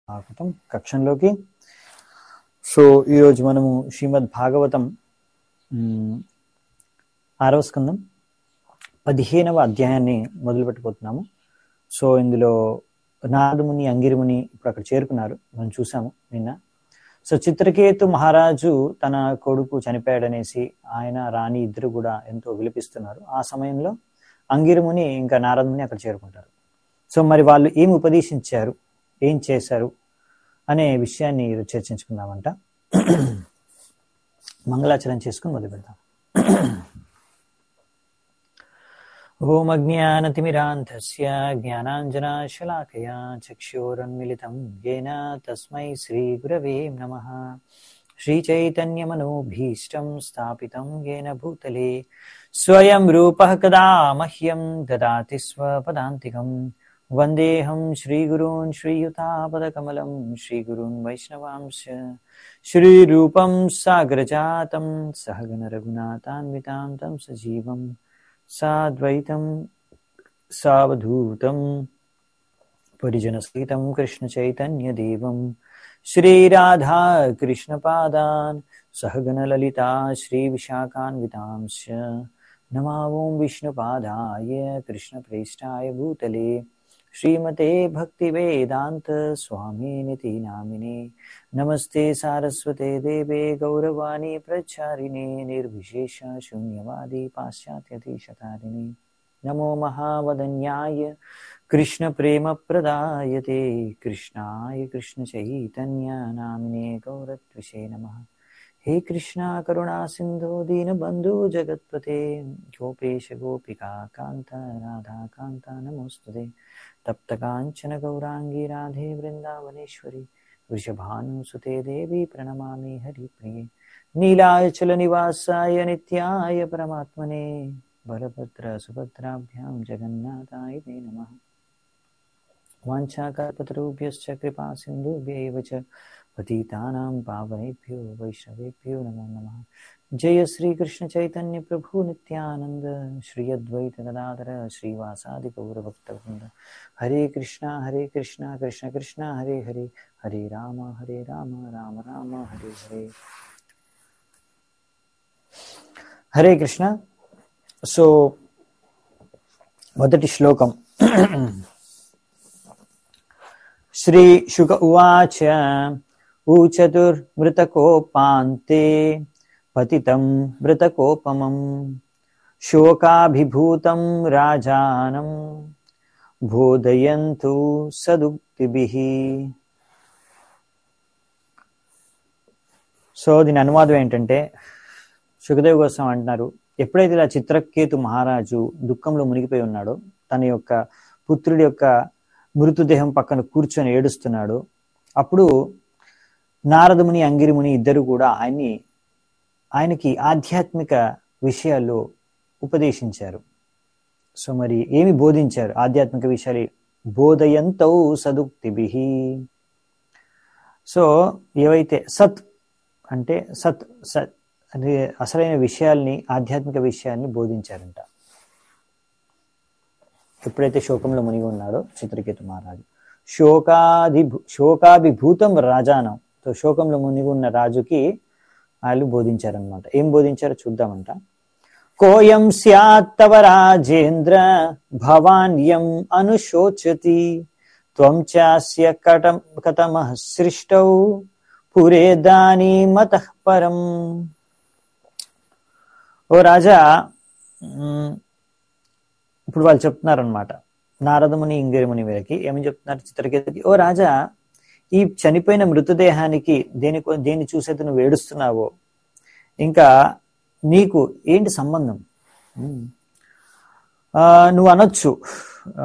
స్వాగతం కక్షంలోకి సో ఈరోజు మనము శ్రీమద్ భాగవతం మ్, ఆరవ స్కందం పదిహేనవ అధ్యాయాన్ని మొదలు పెట్టబోతున్నాము సో ఇందులో నారదుముని అంగిరిముని ఇప్పుడు అక్కడ చేరుకున్నారు మనం చూసాము నిన్న సో చిత్రకేతు మహారాజు తన కొడుకు చనిపోయాడనేసి ఆయన రాణి ఇద్దరు కూడా ఎంతో విలపిస్తున్నారు ఆ సమయంలో అంగిరముని ఇంకా నారదుముని అక్కడ చేరుకుంటారు సో మరి వాళ్ళు ఏం ఉపదేశించారు ఏం చేశారు అనే విషయాన్ని ఈరోజు చర్చించుకుందామంట మంగళాచరణ చేసుకుని మొదలు పెడదాం ఓం అజ్ఞానతిమిరాంధస్య జ్ఞానాంజనాశలాకయా చక్షోరన్మిళితం येन తస్మై శ్రీగురవే నమః श्रीचैतन्यमनोभीष्टं स्थापितं येन भूतले स्वयं रूपः कदा मह्यं ददाति स्वपदान्तिकम् वन्देऽहं श्रीगुरून् श्रीयुतापदकमलं श्रीगुरून् वैष्णवांश्च श्रीरूपं सागरजातं सहगणरघुनाथान्वितां तं सजीवं साद्वैतं सावधूतं परिजनसहितं कृष्णचैतन्यदेवं श्रीराधा कृष्णपादान् सहगणललिता श्रीविशाखान्वितांश्च नमावों विष्णुपादाय कृष्णप्रेष्ठाय भूतले श्रीमते भक्तिवेदान्त स्वामिनिति नामिने नमस्ते सारस्वते देवे गौरवाणी प्रचारिणे निर्विशेष शून्यवादी पाश्चात्यधीशतारिणे नमो महावदन्याय कृष्णप्रेमप्रदायते कृष्णाय कृष्णचैतन्य नामिने गौरत्विषे नमः हे कृष्णा करुणा सिन्धो दीनबन्धु जगत्पते गोपेश गोपिका कान्त राधा कान्त नमोऽस्तुते तप्तकाञ्चन गौराङ्गी राधे वृन्दावनेश्वरी वृषभानुसुते देवी प्रणमामि हरिप्रिये नीलाचलनिवासाय नित्याय परमात्मने बलभद्रसुभद्राभ्यां जगन्नाथाय ते नमः वाञ्छाकल्पतरुभ्यश्च कृपा सिन्धुभ्यैव च पतितानां पावनेभ्यो वैष्णवेभ्यो नमो नमः जय श्रीकृष्णचैतन्य प्रभु नित्यानन्द श्री अद्वैत गदाधर श्रीवासादि गौरभक्तवृन्द हरे कृष्णा हरे कृष्णा कृष्ण कृष्णा हरे हरे हरे राम हरे राम राम राम हरे हरे హరే కృష్ణ సో మొదటి శ్లోకం శ్రీ శుక ఉవాచ ఊచతుర్మృతకోపాంతే పతితం మృతకోపమం శోకాభిభూతం రాజానం బోధయంతు సదుక్తిభిః సో దీని అనువాదం ఏంటంటే సుఖదేవ్ కోసం అంటున్నారు ఎప్పుడైతే ఇలా చిత్రకేతు మహారాజు దుఃఖంలో మునిగిపోయి ఉన్నాడో తన యొక్క పుత్రుడి యొక్క మృతదేహం పక్కన కూర్చొని ఏడుస్తున్నాడు అప్పుడు నారదముని అంగిరిముని ఇద్దరు కూడా ఆయన్ని ఆయనకి ఆధ్యాత్మిక విషయాల్లో ఉపదేశించారు సో మరి ఏమి బోధించారు ఆధ్యాత్మిక విషయాలు బోధయంతౌ సదుక్తిభి సో ఏవైతే సత్ అంటే సత్ సత్ అంటే అసలైన విషయాల్ని ఆధ్యాత్మిక విషయాల్ని బోధించారంట ఎప్పుడైతే శోకంలో మునిగి ఉన్నాడో చిత్రకేతు మహారాజు శోకాది శోకాభిభూతం రాజానం సో శోకంలో మునిగి ఉన్న రాజుకి వాళ్ళు బోధించారనమాట ఏం బోధించారో చూద్దామంట కోయం స్యాత్తవ రాజేంద్ర భవాన్ యం అనుశోచతి త్వం చాస్య కటం కథమః సృష్టౌ పురే దాని మతః పరం ఓ రాజా మ్, ఇప్పుడు వాళ్ళు చెప్తున్నారనమాట నారదముని ఇంగిరముని వీళ్ళకి ఏమని చెప్తున్నారు చిత్రకేతుకి ఓ రాజా ఈ చనిపోయిన మృతదేహానికి దేని దేన్ని చూసేది నువ్వు ఏడుస్తున్నావో ఇంకా నీకు ఏంటి సంబంధం మ్, ఆ, నువ్వు అనొచ్చు ఆ,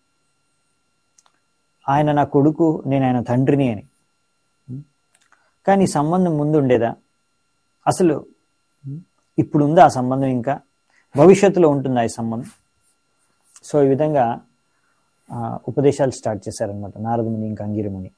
ఆయన నా కొడుకు నేను ఆయన తండ్రిని అని కానీ ఈ సంబంధం ముందు ఉండేదా అసలు ఇప్పుడు ఉందా ఆ సంబంధం ఇంకా భవిష్యత్తులో ఉంటుందా ఈ సంబంధం సో ఈ విధంగా ఆ, ఉపదేశాలు స్టార్ట్ చేశారనమాట నారదముని ఇంకా అంగిరముని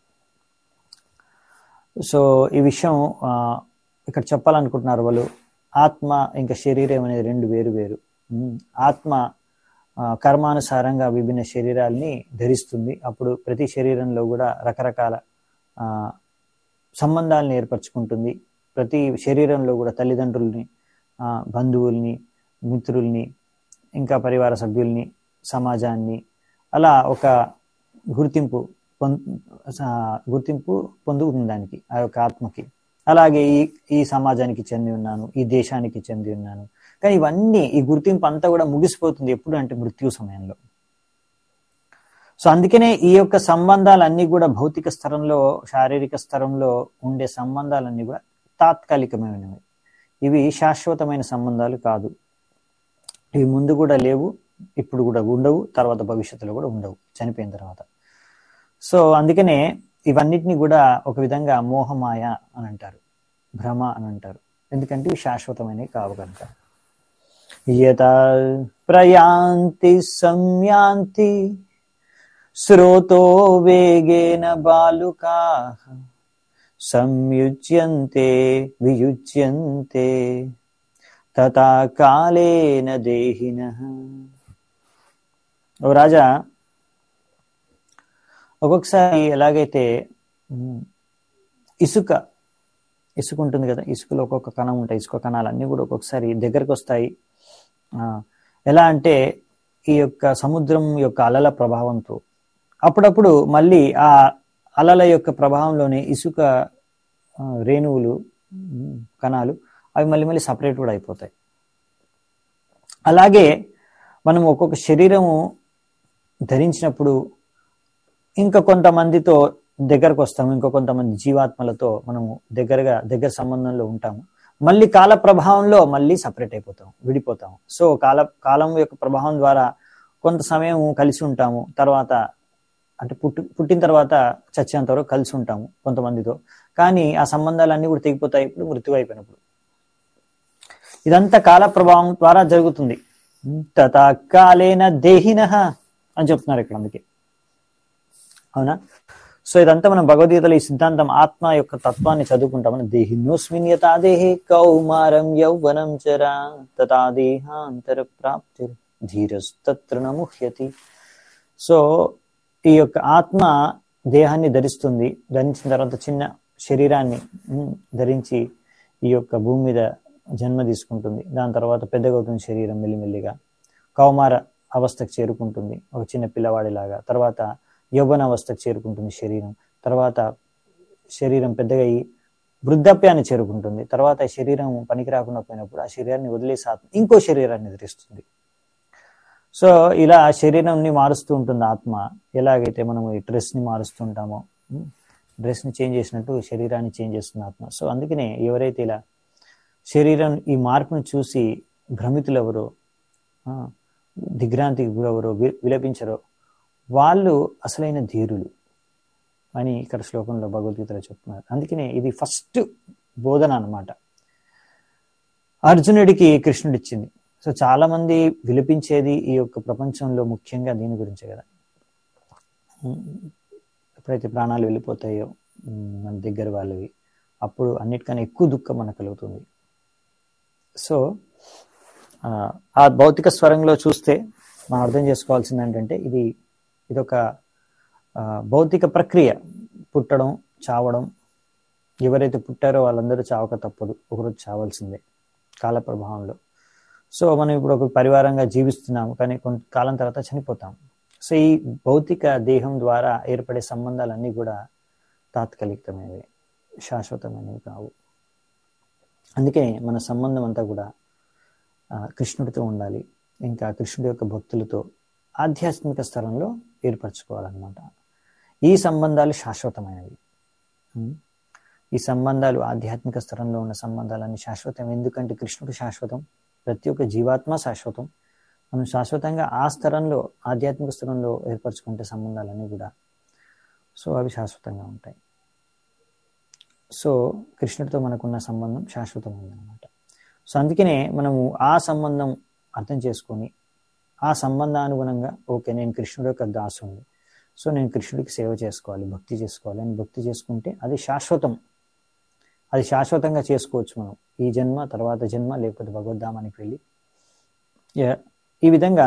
సో ఈ విషయం ఆ, ఇక్కడ చెప్పాలనుకుంటున్నారు వాళ్ళు ఆత్మ ఇంకా శరీరం అనేది రెండు వేరు వేరు ఉమ్, ఆత్మ ఆ, కర్మానుసారంగా విభిన్న శరీరాల్ని ధరిస్తుంది అప్పుడు ప్రతి శరీరంలో కూడా రకరకాల ఆ, సంబంధాలను ఏర్పరచుకుంటుంది ప్రతి శరీరంలో కూడా తల్లిదండ్రుల్ని ఆ, బంధువుల్ని మిత్రుల్ని ఇంకా పరివార సభ్యుల్ని సమాజాన్ని అలా ఒక గుర్తింపు పొం స- గుర్తింపు పొందుతుంది దానికి ఆ యొక్క ఆత్మకి అలాగే ఈ ఈ సమాజానికి చెంది ఉన్నాను ఈ దేశానికి చెంది ఉన్నాను కానీ ఇవన్నీ ఈ గుర్తింపు అంతా కూడా ముగిసిపోతుంది ఎప్పుడు అంటే మృత్యు సమయంలో సో అందుకనే ఈ యొక్క సంబంధాలన్నీ కూడా భౌతిక స్తరంలో శారీరక స్తరంలో ఉండే సంబంధాలన్నీ కూడా తాత్కాలికమైనవి ఇవి శాశ్వతమైన సంబంధాలు కాదు ఇవి ముందు కూడా లేవు ఇప్పుడు కూడా ఉండవు తర్వాత భవిష్యత్తులో కూడా ఉండవు చనిపోయిన తర్వాత సో అందుకనే ఇవన్నిటిని కూడా ఒక విధంగా మోహమాయ అని అంటారు భ్రమ అని అంటారు ఎందుకంటే ఇవి శాశ్వతమైనవి కావు కనుక యత ప్రయాంతి సంయాంతి స్రోతో వేగేన బాలుకా సంయుజ్యంతే వియుజ్యంతే తథా కాలేన దేహిన ఓ రాజా ఒక్కొక్కసారి ఎలాగైతే ఉమ్, ఇసుక ఇసుక ఉంటుంది కదా ఇసుకలో ఒక్కొక్క కణం ఉంటాయి ఇసుక కణాలు అన్నీ కూడా ఒక్కొక్కసారి దగ్గరకు వస్తాయి ఆ, ఎలా అంటే ఈ యొక్క సముద్రం యొక్క అలల ప్రభావంతో అప్పుడప్పుడు మళ్ళీ ఆ అలల యొక్క ప్రభావంలోనే ఇసుక ఆ, రేణువులు ఉమ్, కణాలు అవి మళ్ళీ మళ్ళీ సపరేట్ కూడా అయిపోతాయి అలాగే మనం ఒక్కొక్క శరీరము ధరించినప్పుడు ఇంకా కొంతమందితో దగ్గరకు వస్తాము ఇంకో కొంతమంది జీవాత్మలతో మనము దగ్గరగా దగ్గర సంబంధంలో ఉంటాము మళ్ళీ కాల ప్రభావంలో మళ్ళీ సపరేట్ అయిపోతాం విడిపోతాము సో కాల కాలం యొక్క ప్రభావం ద్వారా కొంత సమయం కలిసి ఉంటాము తర్వాత అంటే పుట్టి పుట్టిన తర్వాత చచ్చేంత వరకు కలిసి ఉంటాము కొంతమందితో కానీ ఆ సంబంధాలన్నీ కూడా తెగిపోతాయి ఇప్పుడు మృత్యు అయిపోయినప్పుడు ఇదంతా కాల ప్రభావం ద్వారా జరుగుతుంది తథా కాలేన దేహిన అని చెప్తున్నారు ఇక్కడ అందుకే అవునా సో ఇదంతా మనం భగవద్గీతలో ఈ సిద్ధాంతం ఆత్మ యొక్క తత్వాన్ని చదువుకుంటాం మనం దేహినోస్మిన్ యథా దేహే కౌమారం యౌవనం చరా తథా దేహాంతర ప్రాప్తి ధీరస్తత్ర నముహ్యతి సో ఈ యొక్క ఆత్మ దేహాన్ని ధరిస్తుంది ధరించిన తర్వాత చిన్న శరీరాన్ని ఉమ్, ధరించి ఈ యొక్క భూమి మీద జన్మ తీసుకుంటుంది దాని తర్వాత పెద్దగా అవుతుంది శరీరం మెల్లిమెల్లిగా కౌమార అవస్థకు చేరుకుంటుంది ఒక చిన్న పిల్లవాడిలాగా తర్వాత యౌవన అవస్థకు చేరుకుంటుంది శరీరం తర్వాత శరీరం పెద్దగా అయ్యి వృద్ధాప్యాన్ని చేరుకుంటుంది తర్వాత ఈ శరీరం పనికి రాకుండా పోయినప్పుడు ఆ శరీరాన్ని వదిలేసి ఆత్మ ఇంకో శరీరాన్ని ధరిస్తుంది సో ఇలా శరీరాన్ని మారుస్తూ ఉంటుంది ఆత్మ ఎలాగైతే మనం ఈ డ్రెస్ని మారుస్తుంటామో డ్రెస్ని చేంజ్ చేసినట్టు శరీరాన్ని చేంజ్ చేస్తుంది ఆత్మ సో అందుకనే ఎవరైతే ఇలా శరీరం ఈ మార్పును చూసి భ్రమితులెవరో ఆ, దిగ్భ్రాంతికి గురవరో వి- విలపించరో వాళ్ళు అసలైన ధీరులు అని ఇక్కడ శ్లోకంలో భగవద్గీతలో చెప్తున్నారు అందుకనే ఇది ఫస్ట్ బోధన అన్నమాట అర్జునుడికి కృష్ణుడు ఇచ్చింది సో చాలా మంది విలపించేది ఈ యొక్క ప్రపంచంలో ముఖ్యంగా దీని గురించే కదా ఉమ్, ఎప్పుడైతే ప్రాణాలు వెళ్ళిపోతాయో ఉమ్, మన దగ్గర వాళ్ళవి అప్పుడు అన్నిటికన్నా ఎక్కువ దుఃఖం మనకు కలుగుతుంది సో ఆ, ఆ భౌతిక స్వరంలో చూస్తే మనం అర్థం చేసుకోవాల్సింది ఏంటంటే ఇది ఇదొక ఆ, భౌతిక ప్రక్రియ పుట్టడం చావడం ఎవరైతే పుట్టారో వాళ్ళందరూ చావక తప్పదు ఒకరోజు చావాల్సిందే కాల ప్రభావంలో సో మనం ఇప్పుడు ఒక పరివారంగా జీవిస్తున్నాము కానీ కొంత కాలం తర్వాత చనిపోతాం సో ఈ భౌతిక దేహం ద్వారా ఏర్పడే సంబంధాలన్నీ కూడా తాత్కాలికమైనవి శాశ్వతమైనవి కావు అందుకే మన సంబంధం అంతా కూడా ఆ, కృష్ణుడితో ఉండాలి ఇంకా కృష్ణుడి యొక్క భక్తులతో ఆధ్యాత్మిక స్థలంలో ఏర్పరచుకోవాలన్నమాట ఈ సంబంధాలు శాశ్వతమైనవి ఉం? ఈ సంబంధాలు ఆధ్యాత్మిక స్థలంలో ఉన్న సంబంధాలన్నీ శాశ్వతం ఎందుకంటే కృష్ణుడు శాశ్వతం ప్రతి ఒక్క జీవాత్మ శాశ్వతం మనం శాశ్వతంగా ఆ స్థలంలో ఆధ్యాత్మిక స్థలంలో ఏర్పరచుకుంటే సంబంధాలన్నీ కూడా సో అవి శాశ్వతంగా ఉంటాయి సో కృష్ణుడితో మనకున్న సంబంధం శాశ్వతమైంది అనమాట సో అందుకనే మనము ఆ సంబంధం అర్థం చేసుకొని ఆ సంబంధానుగుణంగా ఓకే నేను కృష్ణుడి యొక్క దాసుని సో నేను కృష్ణుడికి సేవ చేసుకోవాలి భక్తి చేసుకోవాలి అని భక్తి చేసుకుంటే అది శాశ్వతం అది శాశ్వతంగా చేసుకోవచ్చు మనం ఈ జన్మ తర్వాత జన్మ లేకపోతే భగవద్ధామానికి వెళ్ళి యా- ఈ విధంగా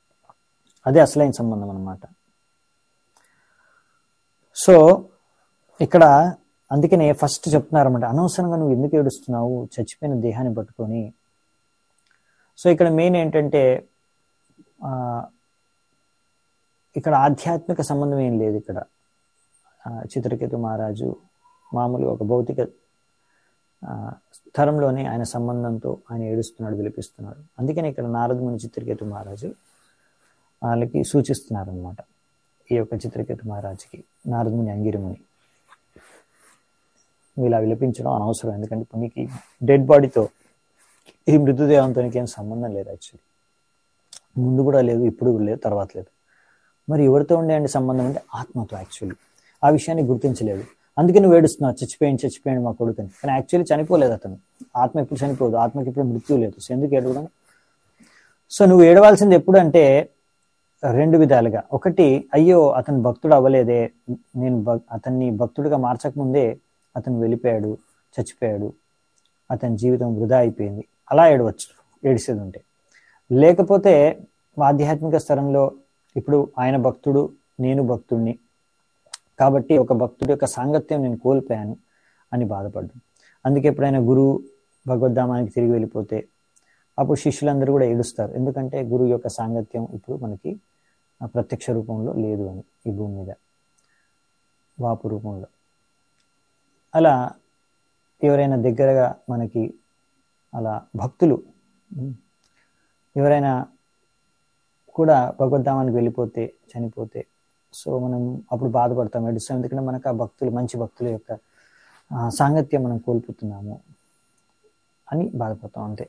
అదే అసలైన సంబంధం అన్నమాట సో ఇక్కడ అందుకనే ఫస్ట్ చెప్తున్నారన్నమాట అనవసరంగా నువ్వు ఎందుకు ఏడుస్తున్నావు చచ్చిపోయిన దేహాన్ని పట్టుకొని సో ఇక్కడ మెయిన్ ఏంటంటే ఆ, ఇక్కడ ఆధ్యాత్మిక సంబంధం ఏం లేదు ఇక్కడ ఆ, చిత్రకేతు మహారాజు మామూలుగా ఒక భౌతిక ఆ, స్థలంలోనే ఆయన సంబంధంతో ఆయన ఏడుస్తున్నాడు విలిపిస్తున్నాడు అందుకని ఇక్కడ నారదముని చిత్రకేతు మహారాజు వాళ్ళకి సూచిస్తున్నారు అనమాట ఈ యొక్క చిత్రకేతు మహారాజుకి నారదముని అంగిరముని నువ్వు ఇలా విలపించడం అనవసరం ఎందుకంటే ఇప్పుడు నీకు డెడ్ బాడీతో ఈ మృతదేహంతో ఏం సంబంధం లేదు యాక్చువల్లీ ముందు కూడా లేదు ఇప్పుడు కూడా లేదు తర్వాత లేదు మరి ఎవరితో ఉండేయండి సంబంధం అంటే ఆత్మతో యాక్చువల్లీ ఆ విషయాన్ని గుర్తించలేదు అందుకే నువ్వు ఏడుస్తున్నావు చచ్చిపోయింది చచ్చిపోయింది మా కొడుకుని కానీ యాక్చువల్లీ చనిపోలేదు అతను ఆత్మ ఎప్పుడు చనిపోదు ఆత్మకి ఇప్పుడు మృత్యు లేదు సో ఎందుకు ఏడవడం సో నువ్వు ఏడవాల్సింది ఎప్పుడు అంటే రెండు విధాలుగా ఒకటి అయ్యో అతను భక్తుడు అవ్వలేదే నేను భక్- అతన్ని భక్తుడిగా మార్చకముందే అతను వెళ్ళిపోయాడు చచ్చిపోయాడు అతని జీవితం వృధా అయిపోయింది అలా ఏడవచ్చు ఏడిసేది ఉంటే లేకపోతే ఆధ్యాత్మిక స్థలంలో ఇప్పుడు ఆయన భక్తుడు నేను భక్తుడిని కాబట్టి ఒక భక్తుడి యొక్క సాంగత్యం నేను కోల్పోయాను అని బాధపడ్డాను అందుకే ఎప్పుడైనా గురువు భగవద్ధామానికి తిరిగి వెళ్ళిపోతే అప్పుడు శిష్యులందరూ కూడా ఏడుస్తారు ఎందుకంటే గురువు యొక్క సాంగత్యం ఇప్పుడు మనకి ఆ ప్రత్యక్ష రూపంలో లేదు అని ఈ భూమి మీద వాపు రూపంలో అలా ఎవరైనా దగ్గరగా మనకి అలా భక్తులు ఉమ్, ఎవరైనా కూడా భగవద్ధామానికి వెళ్ళిపోతే చనిపోతే సో మనం అప్పుడు బాధపడతాం ఏడుస్తాం ఎందుకంటే మనకు ఆ భక్తులు మంచి భక్తుల యొక్క ఆ, సాంగత్యం మనం కోల్పోతున్నాము అని బాధపడతాం అంతే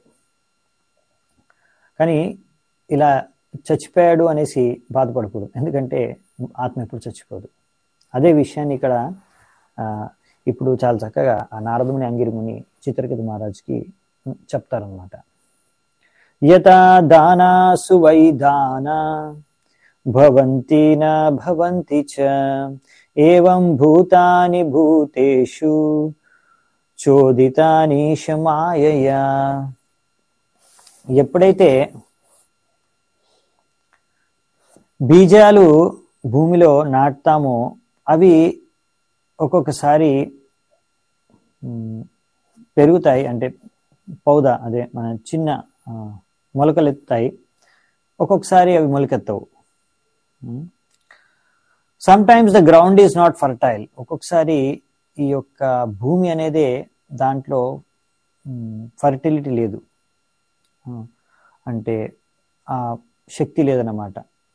కానీ ఇలా చచ్చిపోయాడు అనేసి బాధపడకూడదు ఎందుకంటే ఆత్మ ఎప్పుడు చచ్చిపోదు అదే విషయాన్ని ఇక్కడ ఆ, ఇప్పుడు చాలా చక్కగా ఆ నారదముని అంగిరిముని చిత్రకేతు మహారాజ్కి చెప్తారనమాట యథా దానాసు వై దానా భవంతి న భవంతి చ ఏవం భూతాని భూతేషు చోదితాని మాయయా ఎప్పుడైతే బీజాలు భూమిలో నాటుతామో అవి ఒక్కొక్కసారి మ్, పెరుగుతాయి అంటే పౌద అదే మన చిన్న ఆ, మొలకలు ఎత్తుతాయి ఒక్కొక్కసారి అవి మొలకెత్తవు sometimes the ground is not fertile ఒక్కొక్కసారి ఈ యొక్క భూమి అనేది దాంట్లో ఫర్టిలిటీ లేదు ఆ, అంటే ఆ శక్తి లేదన్నమాట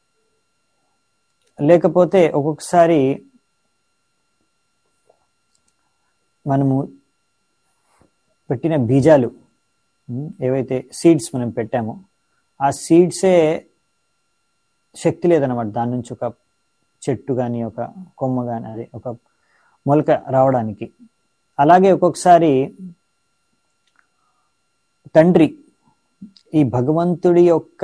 లేకపోతే ఒక్కొక్కసారి మనము పెట్టిన బీజాలు ఉమ్, ఏవైతే సీడ్స్ మనం పెట్టామో ఆ సీడ్సే శక్తి లేదన్నమాట దాని నుంచి ఒక చెట్టు కానీ ఒక కొమ్మ కానీ అదే ఒక మొలక రావడానికి అలాగే ఒక్కొక్కసారి తండ్రి ఈ భగవంతుడి యొక్క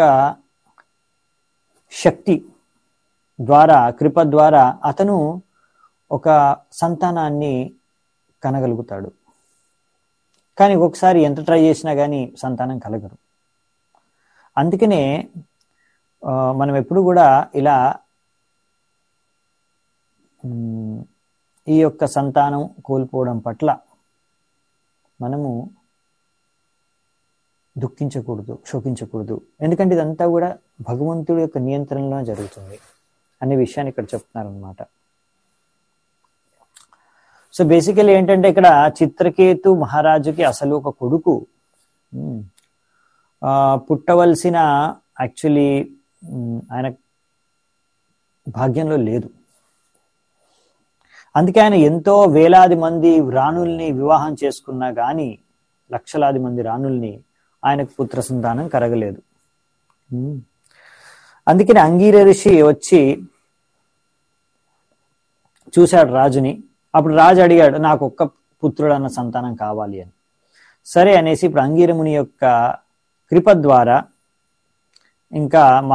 శక్తి ద్వారా కృప ద్వారా అతను ఒక సంతానాన్ని కనగలుగుతాడు కానీ ఒకసారి ఎంత ట్రై చేసినా కానీ సంతానం కలగరు అందుకనే ఆ, మనం ఎప్పుడు కూడా ఇలా మ్, ఈ యొక్క సంతానం కోల్పోవడం పట్ల మనము దుఃఖించకూడదు శోకించకూడదు ఎందుకంటే ఇదంతా కూడా భగవంతుడి యొక్క నియంత్రణలో జరుగుతుంది అనే విషయాన్ని ఇక్కడ చెప్తున్నారు అనమాట సో బేసికలీ ఏంటంటే ఇక్కడ చిత్రకేతు మహారాజుకి అసలు ఒక కొడుకు ఉమ్, ఆ, పుట్టవలసిన యాక్చువల్లీ ఆయన భాగ్యంలో లేదు అందుకే ఆయన ఎంతో వేలాది మంది రాణుల్ని వివాహం చేసుకున్నా గాని లక్షలాది మంది రాణుల్ని ఆయనకు పుత్ర సంతానం కరగలేదు ఉమ్. అందుకని అంగీర ఋషి వచ్చి చూశాడు రాజుని అప్పుడు రాజు అడిగాడు నాకు ఒక్క పుత్రుడు అన్న సంతానం కావాలి అని సరే అనేసి ఇప్పుడు అంగీరముని యొక్క కృప ద్వారా ఇంకా మా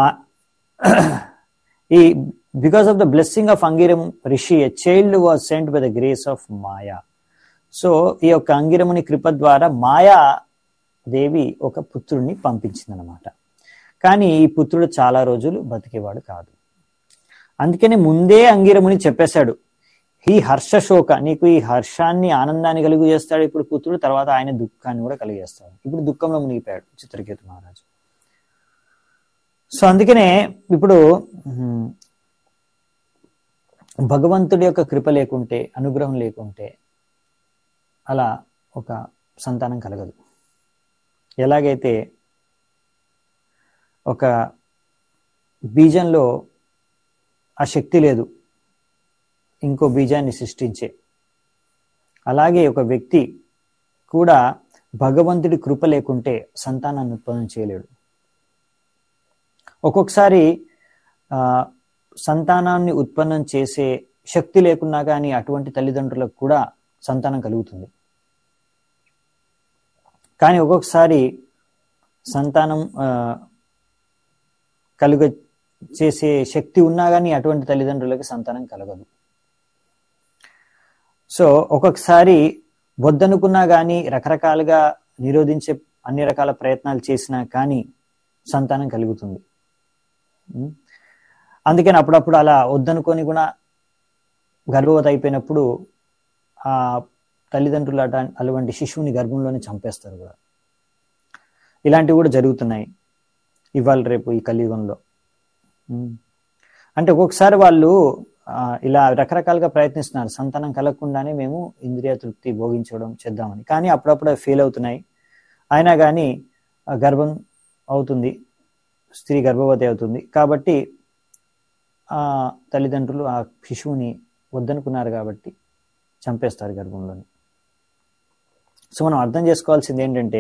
ఈ because of the blessing of Angira rishi a child was sent by the grace of Maya so ఈ యొక్క అంగిరముని కృప ద్వారా మాయా దేవి ఒక పుత్రుడిని పంపించిందనమాట కానీ ఈ పుత్రుడు చాలా రోజులు బతికేవాడు కాదు అందుకని ముందే అంగిరముని చెప్పేశాడు ఈ హర్ష శోక నీకు ఈ హర్షాన్ని ఆనందాన్ని కలుగు చేస్తాడు ఇప్పుడు పుత్రుడు తర్వాత ఆయన దుఃఖాన్ని కూడా కలిగేస్తాడు ఇప్పుడు దుఃఖంలో మునిగిపోయాడు చిత్రకేతు మహారాజు సో అందుకనే ఇప్పుడు ఉమ్, భగవంతుడి యొక్క కృప లేకుంటే అనుగ్రహం లేకుంటే అలా ఒక సంతానం కలగదు ఎలాగైతే ఒక బీజంలో ఆ శక్తి లేదు ఇంకో బీజాన్ని సృష్టించే అలాగే ఒక వ్యక్తి కూడా భగవంతుడి కృప లేకుంటే సంతానాన్ని ఉత్పన్నం చేయలేడు ఒక్కొక్కసారి ఆ, సంతానాన్ని ఉత్పన్నం చేసే శక్తి లేకున్నా కానీ అటువంటి తల్లిదండ్రులకు కూడా సంతానం కలుగుతుంది కానీ ఒక్కొక్కసారి సంతానం ఆ, కలుగ చేసే శక్తి ఉన్నా కానీ అటువంటి తల్లిదండ్రులకి సంతానం కలగదు సో ఒక్కొక్కసారి వద్దనుకున్నా కానీ రకరకాలుగా నిరోధించే అన్ని రకాల ప్రయత్నాలు చేసినా కానీ సంతానం కలుగుతుంది ఉం? అందుకని అప్పుడప్పుడు అలా వద్దనుకొని కూడా గర్భవతి అయిపోయినప్పుడు ఆ తల్లిదండ్రులు అట అటువంటి శిశువుని గర్భంలోనే చంపేస్తారు కూడా ఇలాంటివి కూడా జరుగుతున్నాయి ఇవాళ రేపు ఈ కలియుగంలో ఉం. అంటే ఒక్కొక్కసారి వాళ్ళు ఆ, ఇలా రకరకాలుగా ప్రయత్నిస్తున్నారు సంతానం కలగకుండానే మేము ఇంద్రియ తృప్తి భోగించడం చేద్దామని కానీ అప్పుడప్పుడు అవి ఫెయిల్ అవుతున్నాయి అయినా కానీ ఆ గర్భం అవుతుంది స్త్రీ గర్భవతి అవుతుంది కాబట్టి ఆ తల్లిదండ్రులు ఆ శిశువుని వద్దనుకున్నారు కాబట్టి చంపేస్తారు గర్భంలోని సో మనం అర్థం చేసుకోవాల్సింది ఏంటంటే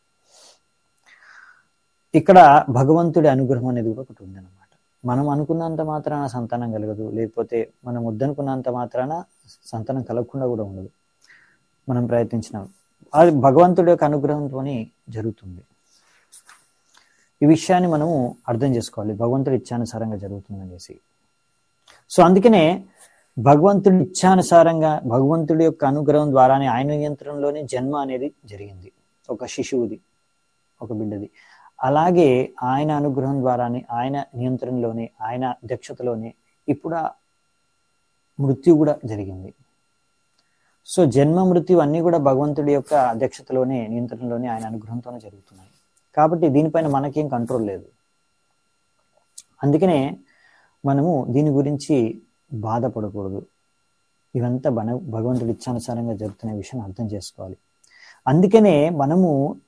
ఇక్కడ భగవంతుడి అనుగ్రహం అనేది కూడా ఒకటి ఉందన్నమాట మనం అనుకున్నంత మాత్రాన సంతానం కలగదు లేకపోతే మనం వద్దనుకున్నంత మాత్రాన సంతానం కలగకుండా కూడా ఉండదు మనం ప్రయత్నించిన అది భగవంతుడి యొక్క అనుగ్రహంతోనే జరుగుతుంది ఈ విషయాన్ని మనము అర్థం చేసుకోవాలి భగవంతుడి ఇచ్చానుసారంగా జరుగుతుంది అనేసి సో అందుకనే భగవంతుడి ఇచ్చానుసారంగా భగవంతుడి యొక్క అనుగ్రహం ద్వారానే ఆయన నియంత్రణలోనే జన్మ అనేది జరిగింది ఒక శిశువుది ఒక బిడ్డది అలాగే ఆయన అనుగ్రహం ద్వారానే ఆయన నియంత్రణలోనే ఆయన దక్షతలోనే ఇప్పుడు ఆ మృత్యు కూడా జరిగింది సో జన్మ మృత్యు అన్నీ కూడా భగవంతుడి యొక్క అధ్యక్షతలోనే నియంత్రణలోనే ఆయన అనుగ్రహంతోనే జరుగుతున్నాయి కాబట్టి దీనిపైన మనకేం కంట్రోల్ లేదు అందుకనే మనము దీని గురించి బాధపడకూడదు ఇవంతా బన భగవంతుడి ఇచ్చానుసారంగా జరుగుతున్న విషయం అర్థం చేసుకోవాలి అందుకనే మనము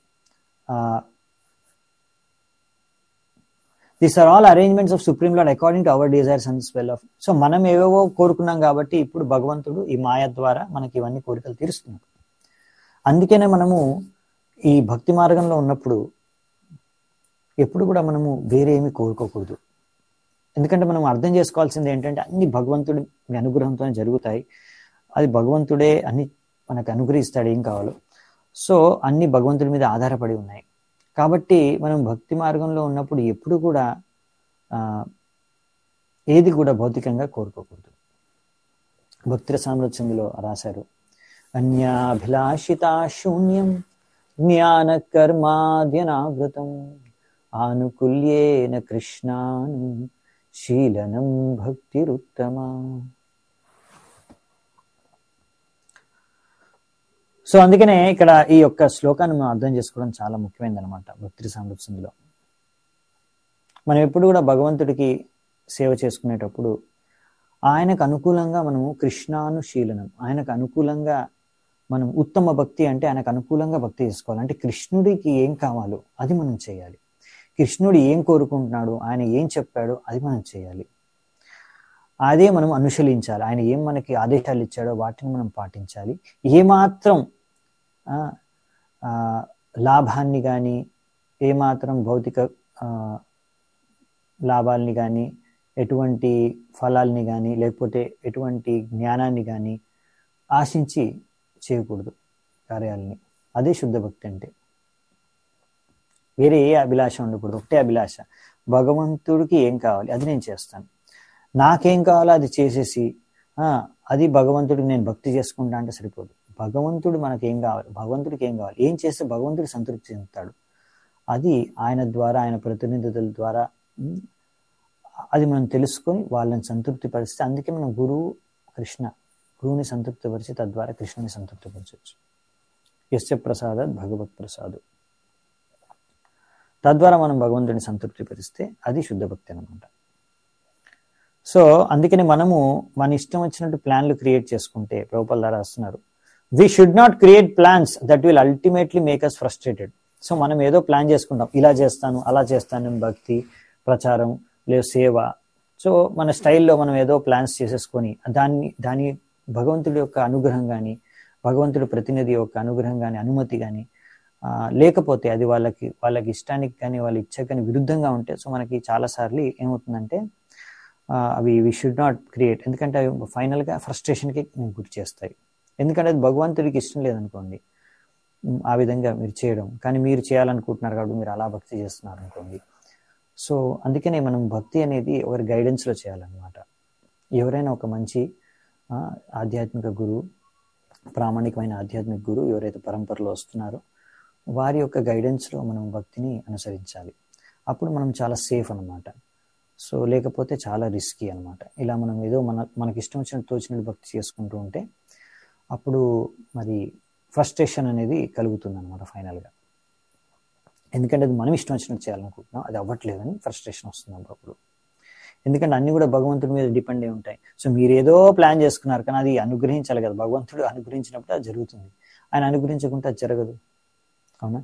these are all arrangements of supreme lord according to our desires and spell of so మనం ఏవేవో కోరుకున్నాం కాబట్టి ఇప్పుడు భగవంతుడు ఈ మాయ ద్వారా మనకి ఇవన్నీ కోరికలు తీరుస్తున్నాడు అందుకనే మనము ఈ భక్తి మార్గంలో ఉన్నప్పుడు ఎప్పుడు కూడా మనము వేరే ఏమి కోరుకోకూడదు ఎందుకంటే మనం అర్థం చేసుకోవాల్సింది ఏంటంటే అన్ని భగవంతుడి అనుగ్రహంతోనే జరుగుతాయి అది భగవంతుడే అన్ని మనకు అనుగ్రహిస్తాడు ఏం కావాలో సో అన్ని భగవంతుడి మీద ఆధారపడి ఉన్నాయి కాబట్టి మనం భక్తి మార్గంలో ఉన్నప్పుడు ఎప్పుడు కూడా ఆ, ఏది కూడా భౌతికంగా కోరుకోకూడదు భక్తుల సామ్రాజ్యంలో రాశారు అన్యాభిలాషిత శూన్యం జ్ఞాన కర్మాద్యనావృతం ఆనుకూల్యేన కృష్ణాను శీలనం భక్తిరుత్తమా సో అందుకనే ఇక్కడ ఈ యొక్క శ్లోకాన్ని మనం అర్థం చేసుకోవడం చాలా ముఖ్యమైనది అనమాట భక్తి సామృత్సంలో మనం ఎప్పుడు కూడా భగవంతుడికి సేవ చేసుకునేటప్పుడు ఆయనకు అనుకూలంగా మనము కృష్ణానుశీలనం ఆయనకు అనుకూలంగా మనం ఉత్తమ భక్తి అంటే ఆయనకు అనుకూలంగా భక్తి చేసుకోవాలి అంటే కృష్ణుడికి ఏం కావాలో అది మనం చేయాలి కృష్ణుడు ఏం కోరుకుంటున్నాడు ఆయన ఏం చెప్పాడో అది మనం చేయాలి అదే మనం అనుశీలించాలి ఆయన ఏం మనకి ఆదేశాలు ఇచ్చాడో వాటిని మనం పాటించాలి ఏమాత్రం ఆ, ఆ, లాభాన్ని కానీ ఏమాత్రం భౌతిక ఆ, లాభాల్ని కానీ ఎటువంటి ఫలాల్ని కానీ లేకపోతే ఎటువంటి జ్ఞానాన్ని కానీ ఆశించి చేయకూడదు కార్యాలని అదే శుద్ధ భక్తి అంటే వేరే ఏ అభిలాష ఉండకూడదు ఒకటే అభిలాష భగవంతుడికి ఏం కావాలి అది నేను చేస్తాను నాకేం కావాలో అది చేసేసి ఆ, అది భగవంతుడికి నేను భక్తి చేసుకుంటా అంటే సరిపోదు భగవంతుడు మనకి ఏం కావాలి భగవంతుడికి ఏం కావాలి ఏం చేస్తే భగవంతుడు సంతృప్తి చెందుతాడు అది ఆయన ద్వారా ఆయన ప్రతినిధుల ద్వారా ఉమ్, అది మనం తెలుసుకొని వాళ్ళని సంతృప్తి పరిస్తే అందుకే మనం గురువు కృష్ణ గురువుని సంతృప్తిపరిచి తద్వారా కృష్ణుని సంతృప్తిపరచవచ్చు యస్య ప్రసాద్ భగవత్ ప్రసాదు తద్వారా మనం భగవంతుడిని సంతృప్తిపరిస్తే అది శుద్ధ భక్తి అనమాట సో అందుకని మనము మన ఇష్టం వచ్చినట్టు ప్లాన్లు క్రియేట్ చేసుకుంటే ప్రభుపల్ ద్వారా రాస్తున్నారు we should not create plans that will ultimately make us frustrated so మనం ఏదో ప్లాన్ చేసుకుంటాం ఇలా చేస్తాను అలా చేస్తాను భక్తి ప్రచారం లేదు సేవ సో మన స్టైల్లో మనం ఏదో ప్లాన్స్ చేసేసుకొని దాన్ని దాని భగవంతుడి యొక్క అనుగ్రహం కానీ భగవంతుడి ప్రతినిధి యొక్క అనుగ్రహం కానీ అనుమతి కానీ లేకపోతే అది వాళ్ళకి వాళ్ళకి ఇష్టానికి కానీ వాళ్ళ ఇచ్చకి కానీ విరుద్ధంగా ఉంటే సో మనకి చాలాసార్లు ఏమవుతుందంటే అవి వి షుడ్ నాట్ క్రియేట్ ఎందుకంటే అవి ఫైనల్గా ఫ్రస్ట్రేషన్కి గురి చేస్తాయి ఎందుకంటే అది భగవంతుడికి ఇష్టం లేదనుకోండి ఆ విధంగా మీరు చేయడం కానీ మీరు చేయాలనుకుంటున్నారు కాబట్టి మీరు అలా భక్తి చేస్తున్నారు అనుకోండి సో అందుకనే మనం భక్తి అనేది ఒకరి గైడెన్స్లో చేయాలన్నమాట ఎవరైనా ఒక మంచి ఆధ్యాత్మిక గురువు ప్రామాణికమైన ఆధ్యాత్మిక గురువు ఎవరైతే పరంపరలో వస్తున్నారో వారి యొక్క గైడెన్స్లో మనం భక్తిని అనుసరించాలి అప్పుడు మనం చాలా సేఫ్ అనమాట సో లేకపోతే చాలా రిస్కీ అనమాట ఇలా మనం ఏదో మన మనకి ఇష్టం వచ్చినట్టు తోచినట్టు భక్తి చేసుకుంటూ ఉంటే అప్పుడు మరి ఫ్రస్ట్రేషన్ అనేది కలుగుతుంది అనమాట ఫైనల్గా ఎందుకంటే అది మనం ఇష్టం వచ్చినట్టు చేయాలనుకుంటున్నాం అది అవ్వట్లేదని ఫ్రస్ట్రేషన్ వస్తుంది అప్పుడు ఎందుకంటే అన్ని కూడా భగవంతుడి మీద డిపెండ్ అయి ఉంటాయి సో మీరు ఏదో ప్లాన్ చేసుకున్నారు కానీ అది అనుగ్రహించాలి కదా భగవంతుడు అనుగ్రహించినప్పుడు అది జరుగుతుంది ఆయన అనుగ్రహించకుంటే అది జరగదు అవునా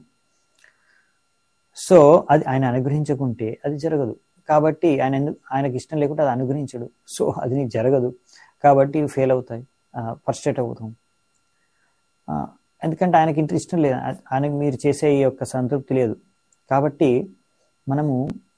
సో అది ఆయన అనుగ్రహించకుంటే అది జరగదు కాబట్టి ఆయన ఆయనకి ఇష్టం లేకుంటే అది అనుగ్రహించడు సో అది నీకు జరగదు కాబట్టి ఫెయిల్ అవుతాయి ఫస్ట్రేట్ అవుతాం ఎందుకంటే ఆయనకి ఇంత ఇష్టం లేదు ఆయనకి మీరు చేసే ఈ యొక్క సంతృప్తి లేదు కాబట్టి మనము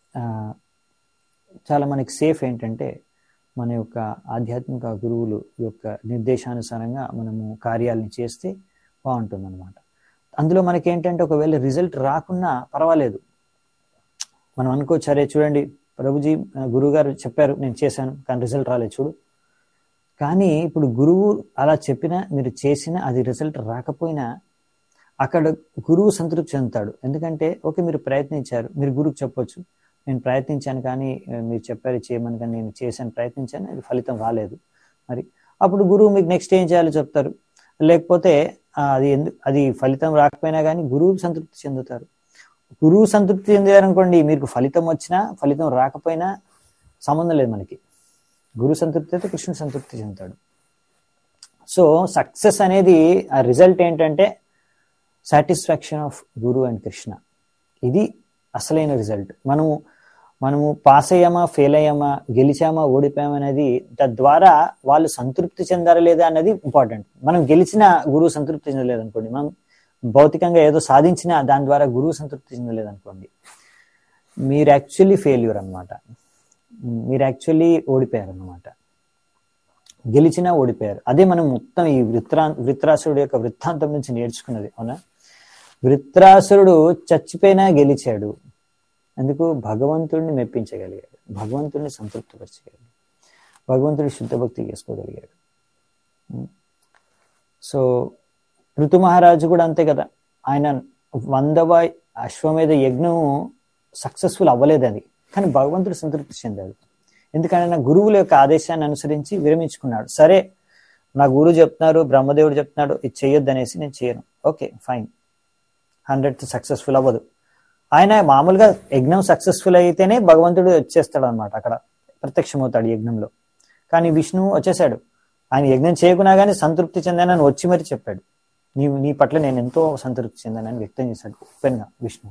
చాలా మనకి సేఫ్ ఏంటంటే మన యొక్క ఆధ్యాత్మిక గురువులు యొక్క నిర్దేశానుసారంగా మనము కార్యాలని చేస్తే బాగుంటుంది అనమాట అందులో మనకి ఏంటంటే ఒకవేళ రిజల్ట్ రాకున్నా పర్వాలేదు మనం అనుకోవచ్చు సరే చూడండి ప్రభుజీ గురువు గారు చెప్పారు నేను చేశాను కానీ రిజల్ట్ రాలేదు చూడు కానీ ఇప్పుడు గురువు అలా చెప్పినా మీరు చేసినా అది రిజల్ట్ రాకపోయినా అక్కడ గురువు సంతృప్తి చెందుతాడు ఎందుకంటే ఓకే మీరు ప్రయత్నించారు మీరు గురువుకి చెప్పొచ్చు నేను ప్రయత్నించాను కానీ మీరు చెప్పారు చేయమని కానీ నేను చేశాను ప్రయత్నించాను అది ఫలితం రాలేదు మరి అప్పుడు గురువు మీకు నెక్స్ట్ ఏం చేయాలో చెప్తారు లేకపోతే అది ఎందు అది ఫలితం రాకపోయినా కానీ గురువు సంతృప్తి చెందుతారు గురువు సంతృప్తి చెందారనుకోండి మీకు ఫలితం వచ్చినా ఫలితం రాకపోయినా సంబంధం లేదు మనకి గురు సంతృప్తి అయితే కృష్ణుడు సంతృప్తి చెందుతాడు సో సక్సెస్ అనేది ఆ రిజల్ట్ ఏంటంటే satisfaction of guru and Krishna ఇది అసలైన రిజల్ట్ మనము మనము పాస్ అయ్యామా ఫెయిల్ అయ్యామా గెలిచామా ఓడిపోయామా అనేది తద్వారా వాళ్ళు సంతృప్తి చెందారా లేదా అన్నది ఇంపార్టెంట్ మనం గెలిచిన గురువు సంతృప్తి చెందలేదు అనుకోండి మనం భౌతికంగా ఏదో సాధించినా దాని ద్వారా గురువు సంతృప్తి చెందలేదు అనుకోండి మీరు యాక్చువల్లీ ఫెయిల్యూర్ అనమాట మీరు యాక్చువల్లీ ఓడిపోయారు అనమాట గెలిచినా ఓడిపోయారు అదే మనం మొత్తం ఈ వృత్రా వృత్రాసురుడు యొక్క వృత్తాంతం నుంచి నేర్చుకున్నది అవునా వృత్రాసురుడు చచ్చిపోయినా గెలిచాడు అందుకు భగవంతుడిని మెప్పించగలిగాడు భగవంతుడిని సంతృప్తిపరచగలిగాడు భగవంతుడి శుద్ధ భక్తి చేసుకోగలిగాడు సో ఋతు మహారాజు కూడా అంతే కదా ఆయన వందవ అశ్వమేధ యజ్ఞం సక్సెస్ఫుల్ అవ్వలేదు అది కానీ భగవంతుడు సంతృప్తి చెందాడు ఎందుకంటే నా గురువుల యొక్క ఆదేశాన్ని అనుసరించి విరమించుకున్నాడు సరే నా గురువు చెప్తున్నారు బ్రహ్మదేవుడు చెప్తున్నాడు ఇది చేయొద్దు అనేసి నేను చేయను ఓకే ఫైన్ హండ్రెడ్ సక్సెస్ఫుల్ అవ్వదు ఆయన మామూలుగా యజ్ఞం సక్సెస్ఫుల్ అయితేనే భగవంతుడు వచ్చేస్తాడు అనమాట అక్కడ ప్రత్యక్షమవుతాడు యజ్ఞంలో కానీ విష్ణువు వచ్చేసాడు ఆయన యజ్ఞం చేయకున్నా కానీ సంతృప్తి చెందానని వచ్చి మరి చెప్పాడు నీ నీ పట్ల నేను ఎంతో సంతృప్తి చెందానని వ్యక్తం చేశాడు ఓపెన్గా విష్ణు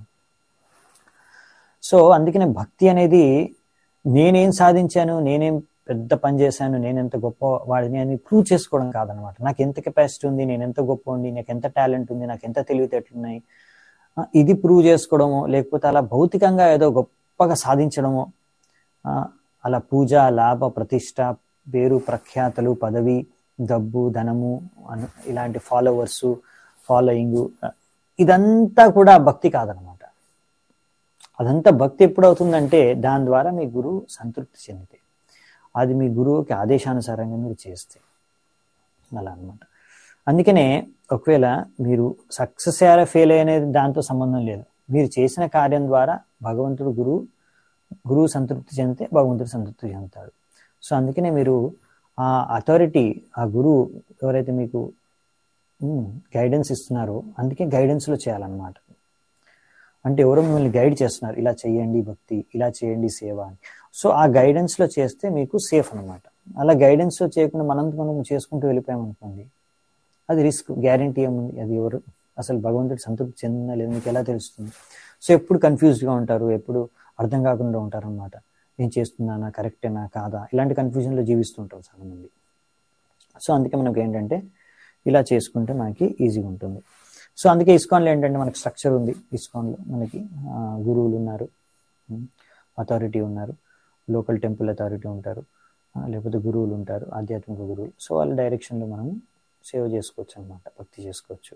సో అందుకనే భక్తి అనేది నేనేం సాధించాను నేనేం పెద్ద పని చేశాను నేను ఎంత గొప్ప వాడిని అని ప్రూవ్ చేసుకోవడం కాదనమాట నాకు ఎంత కెపాసిటీ ఉంది నేను ఎంత గొప్ప ఉంది నాకు ఎంత టాలెంట్ ఉంది నాకు ఎంత తెలివితేటలు ఉన్నాయి ఇది ప్రూవ్ చేసుకోవడమో లేకపోతే అలా భౌతికంగా ఏదో గొప్పగా సాధించడమో అలా పూజ లాభ ప్రతిష్ట పేరు ప్రఖ్యాతలు పదవి డబ్బు ధనము ఇలాంటి ఫాలోవర్స్ ఫాలోయింగ్ ఇదంతా కూడా భక్తి కాదనమాట అదంతా భక్తి ఎప్పుడవుతుందంటే దాని ద్వారా మీ గురువు సంతృప్తి చెందితే అది మీ గురువుకి ఆదేశానుసారంగా మీరు చేస్తే అలా అనమాట అందుకనే ఒకవేళ మీరు సక్సెస్ అయ్యారా ఫెయిల్ అనేది దాంతో సంబంధం లేదు మీరు చేసిన కార్యం ద్వారా భగవంతుడు గురువు గురువు సంతృప్తి చెందితే భగవంతుడు సంతృప్తి చెందుతాడు సో అందుకనే మీరు ఆ అథారిటీ ఆ గురువు ఎవరైతే మీకు గైడెన్స్ ఇస్తున్నారో అందుకే గైడెన్స్లో చేయాలన్నమాట అంటే ఎవరో మిమ్మల్ని గైడ్ చేస్తున్నారు ఇలా చేయండి భక్తి ఇలా చేయండి సేవ అని సో ఆ గైడెన్స్లో చేస్తే మీకు సేఫ్ అనమాట అలా గైడెన్స్లో చేయకుండా మనంత మనం చేసుకుంటూ వెళ్ళిపోయామనుకోండి అది రిస్క్ గ్యారంటీ ఏముంది అది ఎవరు అసలు భగవంతుడు సంతృప్తి చెందినా లేదు మీకు ఎలా తెలుస్తుంది సో ఎప్పుడు కన్ఫ్యూజ్డ్గా ఉంటారు ఎప్పుడు అర్థం కాకుండా ఉంటారు అనమాట నేను చేస్తున్నానా కరెక్టేనా కాదా ఇలాంటి కన్ఫ్యూజన్లో జీవిస్తుంటారు చాలామంది సో అందుకే మనకి ఏంటంటే ఇలా చేసుకుంటే మనకి ఈజీగా ఉంటుంది సో అందుకే ఇస్కాన్లో ఏంటంటే మనకి స్ట్రక్చర్ ఉంది ఇస్కాన్లో మనకి గురువులు ఉన్నారు అథారిటీ ఉన్నారు లోకల్ టెంపుల్ అథారిటీ ఉంటారు లేకపోతే గురువులు ఉంటారు ఆధ్యాత్మిక గురువులు సో వాళ్ళ డైరెక్షన్లో మనం సేవ చేసుకోవచ్చు అనమాట భక్తి చేసుకోవచ్చు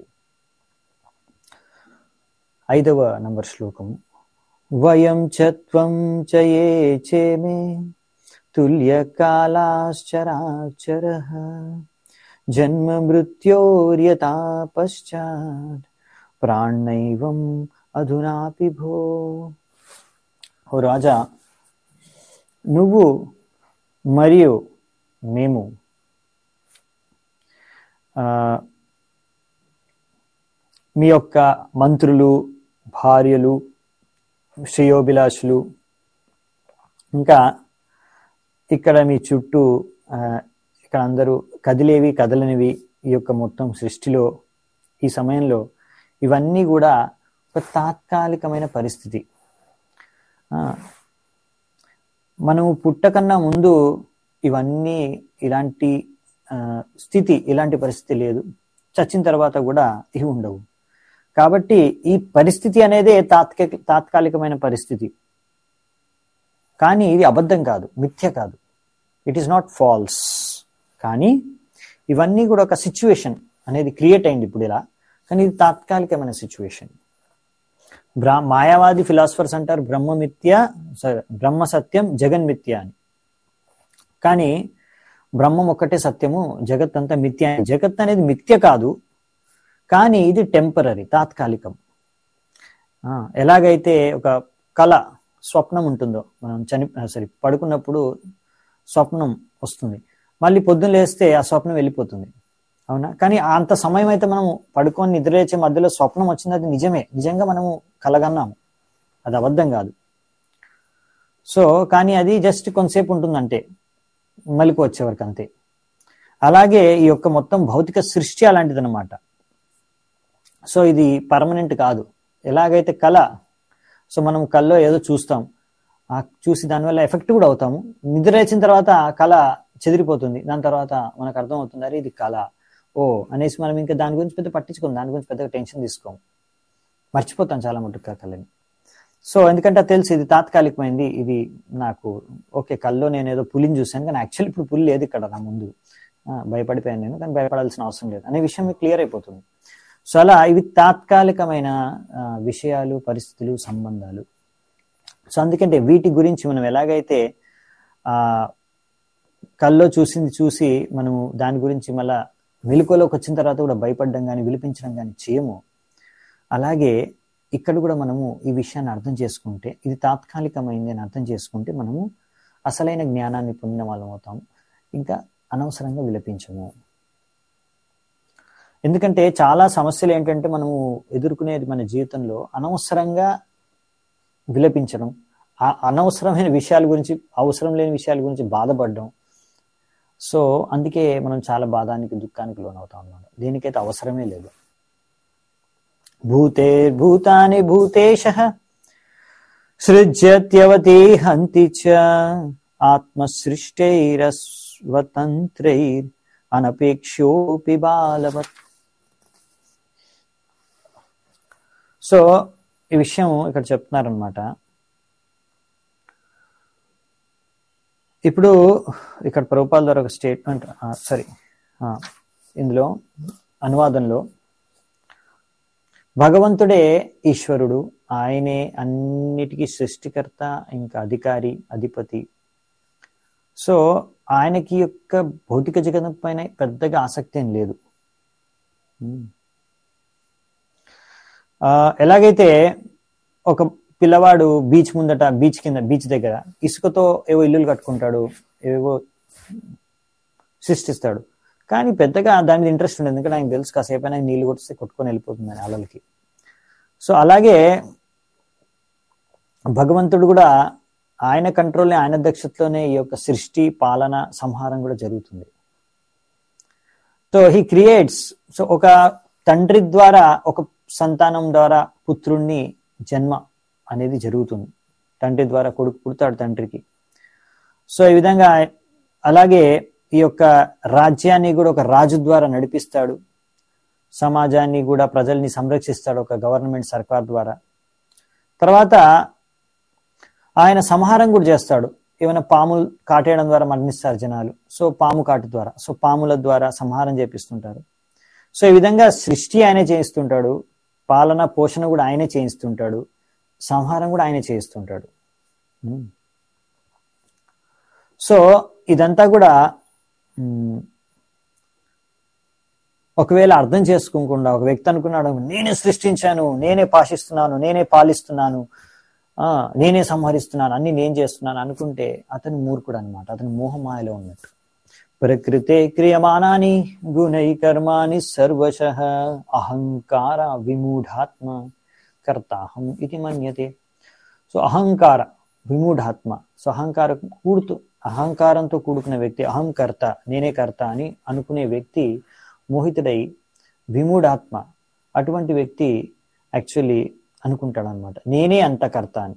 ఐదవ నంబర్ శ్లోకము వయం చత్వం చయే చేమే తుల్యకాలాశ్చరాచర జన్మ మృత్యోర్యతా పశ్చాత్ ప్రాణైవం అధునాపి భో ఓ రాజా నువ్వు మరియు మేము మీ యొక్క మంత్రులు భార్యలు శ్రేయోభిలాషులు ఇంకా ఇక్కడ మీ చుట్టూ ఇక్కడ అందరూ కదిలేవి కదలనివి ఈ యొక్క మొత్తం సృష్టిలో ఈ సమయంలో ఇవన్నీ కూడా ఒక తాత్కాలికమైన పరిస్థితి మనము పుట్టకన్నా ముందు ఇవన్నీ ఇలాంటి స్థితి ఇలాంటి పరిస్థితి లేదు చచ్చిన తర్వాత కూడా ఇవి ఉండవు కాబట్టి ఈ పరిస్థితి అనేదే తాత్కాలిక తాత్కాలికమైన పరిస్థితి కానీ ఇది అబద్ధం కాదు మిథ్య కాదు ఇట్ ఈస్ నాట్ ఫాల్స్ కానీ ఇవన్నీ కూడా ఒక సిచ్యువేషన్ అనేది క్రియేట్ అయింది ఇప్పుడు ఇలా కానీ ఇది తాత్కాలికమైన సిచ్యువేషన్ బ్రా మాయావాది ఫిలాసఫర్స్ అంటారు బ్రహ్మమిథ్య బ్రహ్మ సత్యం జగన్మిథ్య అని కానీ బ్రహ్మం ఒక్కటే సత్యము జగత్ అంతా మిథ్య జగత్ అనేది మిథ్య కాదు కానీ ఇది టెంపరీ తాత్కాలికం ఎలాగైతే ఒక కళ స్వప్నం ఉంటుందో మనం చని సారీ పడుకున్నప్పుడు స్వప్నం వస్తుంది మళ్ళీ పొద్దున్న లేస్తే ఆ స్వప్నం వెళ్ళిపోతుంది అవునా కానీ అంత సమయం అయితే మనం పడుకొని నిద్రలేచే మధ్యలో స్వప్నం వచ్చింది అది నిజమే నిజంగా మనము కలగన్నాము అది అబద్ధం కాదు సో కానీ అది జస్ట్ కొంతసేపు ఉంటుందంటే మలికి వచ్చేవరకు అంతే అలాగే ఈ యొక్క మొత్తం భౌతిక సృష్టి అలాంటిది అనమాట సో ఇది పర్మనెంట్ కాదు ఎలాగైతే కళ సో మనం కళ్ళలో ఏదో చూస్తాం ఆ చూసి దానివల్ల ఎఫెక్ట్ కూడా అవుతాము నిద్ర లేచిన తర్వాత కళ చెదిరిపోతుంది దాని తర్వాత మనకు అర్థం అవుతుంది అరే ఇది కళ ఓ అనేసి మనం ఇంకా దాని గురించి పెద్ద పట్టించుకోం దాని గురించి పెద్దగా టెన్షన్ తీసుకోం మర్చిపోతాం చాలా మటుకు కళని సో ఎందుకంటే తెలుసు ఇది తాత్కాలికమైంది ఇది నాకు ఓకే కల్లో నేను ఏదో పులిని చూశాను కానీ యాక్చువల్లీ ఇప్పుడు పులి లేదు ఇక్కడ నా ముందు భయపడిపోయాను నేను కానీ భయపడాల్సిన అవసరం లేదు అనే విషయం మీకు క్లియర్ అయిపోతుంది సో అలా ఇవి తాత్కాలికమైన విషయాలు పరిస్థితులు సంబంధాలు సో అందుకంటే వీటి గురించి మనం ఎలాగైతే ఆ కల్లో చూసింది చూసి మనము దాని గురించి మళ్ళా వెలుకలోకి వచ్చిన తర్వాత కూడా భయపడడం కానీ విలిపించడం కానీ చేయము అలాగే ఇక్కడ కూడా మనము ఈ విషయాన్ని అర్థం చేసుకుంటే ఇది తాత్కాలికమైంది అని అర్థం చేసుకుంటే మనము అసలైన జ్ఞానాన్ని పొందిన వాళ్ళం అవుతాము ఇంకా అనవసరంగా విలపించము ఎందుకంటే చాలా సమస్యలు ఏంటంటే మనము ఎదుర్కొనేది మన జీవితంలో అనవసరంగా విలపించడం అనవసరమైన విషయాల గురించి అవసరం లేని విషయాల గురించి బాధపడడం సో అందుకే మనం చాలా బాధానికి దుఃఖానికి లోనవుతాం అన్నమాట దీనికైతే అవసరమే లేదు భూతేర్భూతాని భూతేశ సృజ్యత్యవతి హంతి చ ఆత్మసృష్టైరస్వతంత్రైర్ అనపేక్షోపి బాలవత్ సో ఈ విషయం ఇక్కడ చెప్తున్నారనమాట ఇప్పుడు ఇక్కడ ప్రభుపాల ద్వారా ఒక స్టేట్మెంట్ సారీ ఇందులో అనువాదంలో భగవంతుడే ఈశ్వరుడు ఆయనే అన్నిటికీ సృష్టికర్త ఇంకా అధికారి అధిపతి సో ఆయనకి యొక్క భౌతిక జగతం పైన పెద్దగా ఆసక్తి ఏం లేదు ఎలాగైతే ఒక పిల్లవాడు బీచ్ ముందట బీచ్ కింద బీచ్ దగ్గర ఇసుకతో ఏవో ఇల్లులు కట్టుకుంటాడు ఏవో సృష్టిస్తాడు కానీ పెద్దగా దాని మీద ఇంట్రెస్ట్ ఉండదు ఎందుకంటే ఆయనకు తెలుసు కాసేపు అయినా నీళ్ళు కొట్టిస్తే కొట్టుకొని వెళ్ళిపోతుంది అని అలలకి సో అలాగే భగవంతుడు కూడా ఆయన కంట్రోల్ని ఆయన దక్షతలోనే ఈ యొక్క సృష్టి పాలన సంహారం కూడా జరుగుతుంది సో హీ క్రియేట్స్ సో ఒక తండ్రి ద్వారా ఒక సంతానం ద్వారా పుత్రుణ్ణి జన్మ అనేది జరుగుతుంది తండ్రి ద్వారా కొడుకు పుడతాడు తండ్రికి సో ఈ విధంగా అలాగే ఈ యొక్క రాజ్యాన్ని కూడా ఒక రాజు ద్వారా నడిపిస్తాడు సమాజాన్ని కూడా ప్రజల్ని సంరక్షిస్తాడు ఒక గవర్నమెంట్ సర్కార్ ద్వారా తర్వాత ఆయన సంహారం కూడా చేస్తాడు ఏమైనా పాములు కాటేయడం ద్వారా మరణిస్తారు జనాలు సో పాము కాటు ద్వారా సో పాముల ద్వారా సంహారం చేపిస్తుంటారు సో ఈ విధంగా సృష్టి ఆయనే చేయిస్తుంటాడు పాలన పోషణ కూడా ఆయనే చేయిస్తుంటాడు సంహారం కూడా ఆయనే చేయిస్తుంటాడు ఉమ్. సో ఇదంతా కూడా ఉమ్, ఒకవేళ అర్థం చేసుకోకుండా ఒక వ్యక్తి అనుకున్నాడు నేనే సృష్టించాను నేనే పాషిస్తున్నాను నేనే పాలిస్తున్నాను ఆ నేనే సంహరిస్తున్నాను అన్ని నేను చేస్తున్నాను అనుకుంటే అతను మూర్ఖుడు అనమాట అతను మోహమాయలో ఉన్నట్టు ప్రకృతే క్రియమానాని గుణై కర్మాని సర్వశ అహంకార విమూఢాత్మ కర్తాహం ఇది మన్యతే సో అహంకార విమూఢాత్మ సో అహంకారం కూడుతూ అహంకారంతో కూడుకున్న వ్యక్తి అహం కర్త నేనే కర్త అని అనుకునే వ్యక్తి మోహితుడై విమూఢాత్మ అటువంటి వ్యక్తి యాక్చువల్లీ అనుకుంటాడు అనమాట నేనే అంత కర్త అని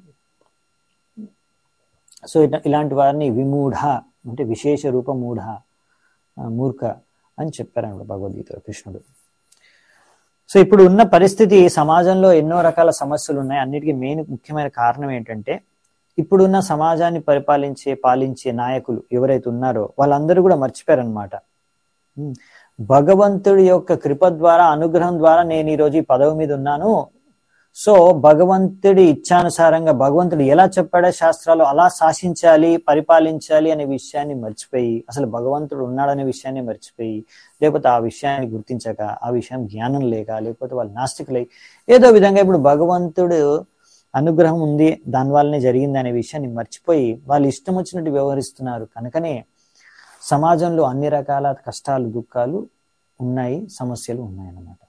సో ఇట- ఇలాంటి వారిని విమూఢ అంటే విశేష రూప మూఢ ఆ, మూర్ఖ అని చెప్పారన్నమాట భగవద్గీత కృష్ణుడు సో ఇప్పుడు ఉన్న పరిస్థితి సమాజంలో ఎన్నో రకాల సమస్యలు ఉన్నాయి అన్నిటికీ మెయిన్ ముఖ్యమైన కారణం ఏంటంటే ఇప్పుడున్న సమాజాన్ని పరిపాలించే పాలించే నాయకులు ఎవరైతే ఉన్నారో వాళ్ళందరూ కూడా మర్చిపోయారనమాట ఉమ్, భగవంతుడి యొక్క కృప ద్వారా అనుగ్రహం ద్వారా నేను ఈరోజు ఈ పదవి మీద ఉన్నాను సో భగవంతుడి ఇచ్చానుసారంగా భగవంతుడు ఎలా చెప్పాడో శాస్త్రాలు అలా శాసించాలి పరిపాలించాలి అనే విషయాన్ని మర్చిపోయి అసలు భగవంతుడు ఉన్నాడనే విషయాన్ని మర్చిపోయి లేకపోతే ఆ విషయాన్ని గుర్తించక ఆ విషయం జ్ఞానం లేక లేకపోతే వాళ్ళు నాస్తికులై ఏదో విధంగా ఇప్పుడు భగవంతుడు అనుగ్రహం ఉంది దాని వల్లనే జరిగింది అనే విషయాన్ని మర్చిపోయి వాళ్ళు ఇష్టం వచ్చినట్టు వ్యవహరిస్తున్నారు కనుకనే సమాజంలో అన్ని రకాల కష్టాలు దుఃఖాలు ఉన్నాయి సమస్యలు ఉన్నాయి అన్నమాట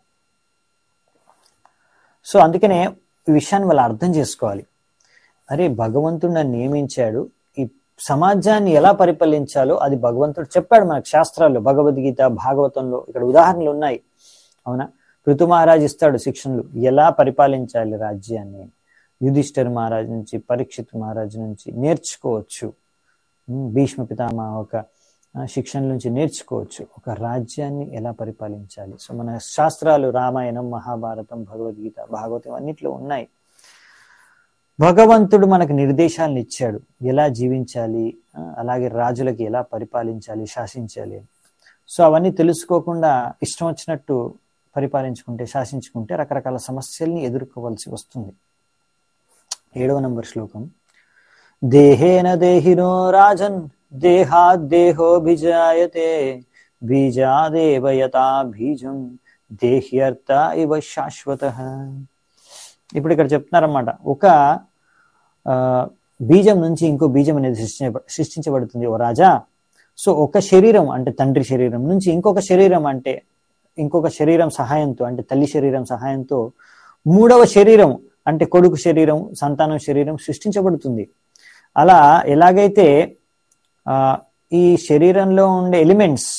సో అందుకనే ఈ విషయాన్ని వాళ్ళు అర్థం చేసుకోవాలి అరే భగవంతుడు నన్ను నియమించాడు ఈ సమాజాన్ని ఎలా పరిపాలించాలో అది భగవంతుడు చెప్పాడు మనకు శాస్త్రాల్లో భగవద్గీత భాగవతంలో ఇక్కడ ఉదాహరణలు ఉన్నాయి అవునా ఋతు మహారాజ్ ఇస్తాడు శిక్షణలు ఎలా పరిపాలించాలి రాజ్యాన్ని యుధిష్ఠర్ మహారాజ్ నుంచి పరీక్షిత్ మహారాజ్ నుంచి నేర్చుకోవచ్చు ఉమ్, భీష్మ పితామహ ఒక ఆ, శిక్షణ నుంచి నేర్చుకోవచ్చు ఒక రాజ్యాన్ని ఎలా పరిపాలించాలి సో మన శాస్త్రాలు రామాయణం మహాభారతం భగవద్గీత భాగవతం అన్నిట్లో ఉన్నాయి భగవంతుడు మనకు నిర్దేశాలను ఇచ్చాడు ఎలా జీవించాలి ఆ, అలాగే రాజులకి ఎలా పరిపాలించాలి శాసించాలి అని. సో అవన్నీ తెలుసుకోకుండా ఇష్టం వచ్చినట్టు పరిపాలించుకుంటే శాసించుకుంటే రకరకాల సమస్యల్ని ఎదుర్కోవాల్సి వస్తుంది ఏడవ నంబర్ శ్లోకం దేహేన దేహినో రాజన్ దేహాద్ దేహోభిజాయతే బీజాదేవ యథా బీజం దేహ్యర్థ ఇవ శాశ్వత ఇప్పుడు ఇక్కడ చెప్తున్నారన్నమాట ఒక ఆ, బీజం నుంచి ఇంకో బీజం అనేది సృష్టించ సృష్టించబడుతుంది ఓ రాజా సో ఒక శరీరం అంటే తండ్రి శరీరం నుంచి ఇంకొక శరీరం అంటే ఇంకొక శరీరం సహాయంతో అంటే తల్లి శరీరం సహాయంతో మూడవ శరీరం అంటే కొడుకు శరీరం సంతానం శరీరం సృష్టించబడుతుంది అలా ఎలాగైతే ఆ, ఈ శరీరంలో ఉండే ఎలిమెంట్స్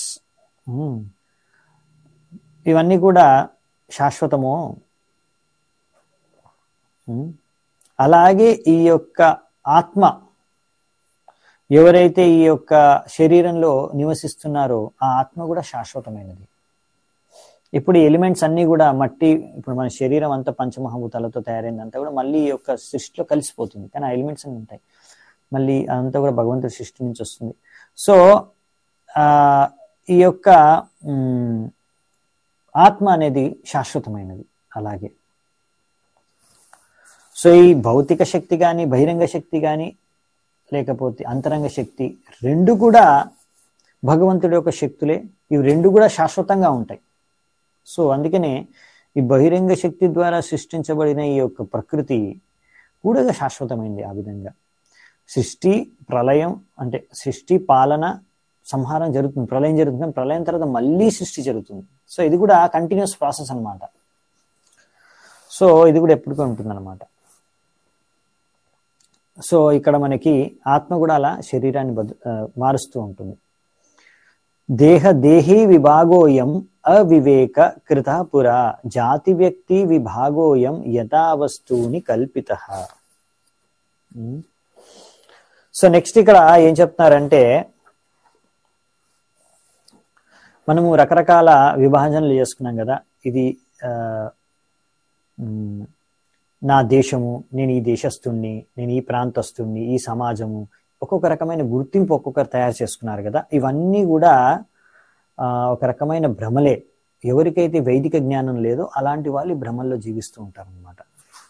ఇవన్నీ కూడా శాశ్వతమో ఉమ్, అలాగే ఈ యొక్క ఆత్మ ఎవరైతే ఈ యొక్క శరీరంలో నివసిస్తున్నారో ఆ ఆత్మ కూడా శాశ్వతమైనది ఇప్పుడు ఈ ఎలిమెంట్స్ అన్ని కూడా మట్టి ఇప్పుడు మన శరీరం అంతా పంచమహాభూతాలతో తయారైందంతా కూడా మళ్ళీ ఈ యొక్క సృష్టిలో కలిసిపోతుంది కానీ ఆ ఎలిమెంట్స్ అన్ని ఉంటాయి మళ్ళీ అదంతా కూడా భగవంతుడి సృష్టి నుంచి వస్తుంది సో ఆ ఈ యొక్క ఉమ్, ఆత్మ అనేది శాశ్వతమైనది అలాగే సో ఈ భౌతిక శక్తి కానీ బహిరంగ శక్తి కానీ లేకపోతే అంతరంగ శక్తి రెండు కూడా భగవంతుడి యొక్క శక్తులే ఇవి రెండు కూడా శాశ్వతంగా ఉంటాయి సో అందుకనే ఈ బహిరంగ శక్తి ద్వారా సృష్టించబడిన ఈ యొక్క ప్రకృతి కూడా శాశ్వతమైంది ఆ విధంగా సృష్టి ప్రళయం అంటే సృష్టి పాలన సంహారం జరుగుతుంది ప్రళయం జరుగుతుంది కానీ ప్రళయం తర్వాత మళ్ళీ సృష్టి జరుగుతుంది సో ఇది కూడా కంటిన్యూస్ ప్రాసెస్ అన్నమాట సో ఇది కూడా ఎప్పటికీ ఉంటుంది అనమాట సో ఇక్కడ మనకి ఆత్మ కూడా అలా శరీరాన్ని బదు ఆ, మారుస్తూ ఉంటుంది దేహ దేహీ విభాగోయం అవివేక కృత పురా జాతి వ్యక్తి విభాగోయం యథా వస్తువుని కల్పిత సో నెక్స్ట్ ఇక్కడ ఏం చెప్తున్నారంటే మనము రకరకాల విభజనలు చేసుకున్నాం కదా ఇది ఆ, మ్, నా దేశము నేను ఈ దేశస్తుణ్ణి నేను ఈ ప్రాంతస్తుణ్ణి ఈ సమాజము ఒక్కొక్క రకమైన గుర్తింపు ఒక్కొక్కరు తయారు చేసుకున్నారు కదా ఇవన్నీ కూడా ఆ, ఒక రకమైన భ్రమలే ఎవరికైతే వైదిక జ్ఞానం లేదో అలాంటి వాళ్ళు ఈ భ్రమల్లో జీవిస్తూ ఉంటారు అనమాట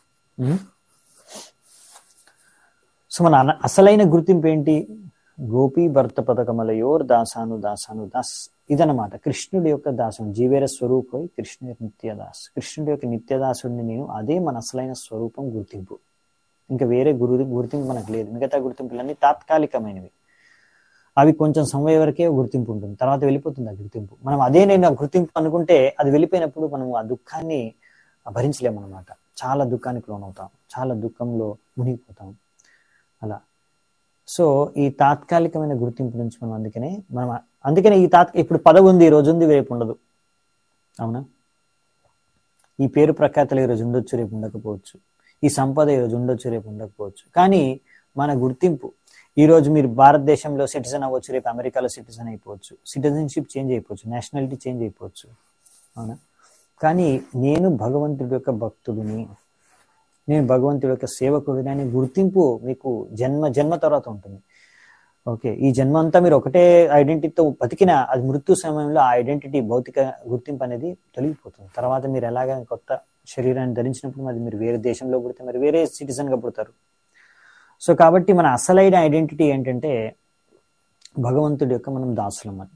సో మన అన- అసలైన గుర్తింపు ఏంటి గోపీ భర్త పథకమలయోర్ దాసాను దాసాను దాస్ ఇదనమాట కృష్ణుడి యొక్క దాసం జీవేర స్వరూపై కృష్ణుడి నిత్యదాస్ కృష్ణుడి యొక్క నిత్యదాసుడిని నేను అదే మన అసలైన స్వరూపం గుర్తింపు ఇంకా వేరే గురు గుర్తింపు మనకు లేదు మిగతా గుర్తింపులన్నీ తాత్కాలికమైనవి అవి కొంచెం సమయం వరకే గుర్తింపు ఉంటుంది తర్వాత వెళ్ళిపోతుంది ఆ గుర్తింపు మనం అదే నేను ఆ గుర్తింపు అనుకుంటే అది వెళ్ళిపోయినప్పుడు మనం ఆ దుఃఖాన్ని భరించలేమన్నమాట చాలా దుఃఖానికి లోనవుతాం చాలా దుఃఖంలో మునిగిపోతాం అలా సో ఈ తాత్కాలికమైన గుర్తింపు నుంచి మనం అందుకనే మనం అందుకనే ఈ తాత్ ఇప్పుడు పదవి ఉంది ఈ రోజు ఉంది రేపు ఉండదు అవునా ఈ పేరు ప్రఖ్యాతలు ఈ రోజు ఉండొచ్చు రేపు ఉండకపోవచ్చు ఈ సంపద ఈ రోజు ఉండొచ్చు రేపు ఉండకపోవచ్చు కానీ మన గుర్తింపు ఈ రోజు మీరు భారతదేశంలో సిటిజన్ అవ్వచ్చు రేపు అమెరికాలో సిటిజన్ అయిపోవచ్చు సిటిజన్షిప్ చేంజ్ అయిపోవచ్చు నేషనాలిటీ చేంజ్ అయిపోవచ్చు అవునా కానీ నేను భగవంతుడి యొక్క భక్తుడిని నేను భగవంతుడి యొక్క సేవకుడిని అనే గుర్తింపు మీకు జన్మ జన్మ తర్వాత ఉంటుంది ఓకే ఈ జన్మ అంతా మీరు ఒకటే ఐడెంటిటీతో బతికినా అది మృత్యు సమయంలో ఆ ఐడెంటిటీ భౌతిక గుర్తింపు అనేది తొలగిపోతుంది తర్వాత మీరు ఎలాగ కొత్త శరీరాన్ని ధరించినప్పుడు మరి మీరు వేరే దేశంలో పుడితే మరి వేరే సిటిజన్ గా పుడతారు సో కాబట్టి మన అసలైన ఐడెంటిటీ ఏంటంటే భగవంతుడి యొక్క మనం దాసులం అని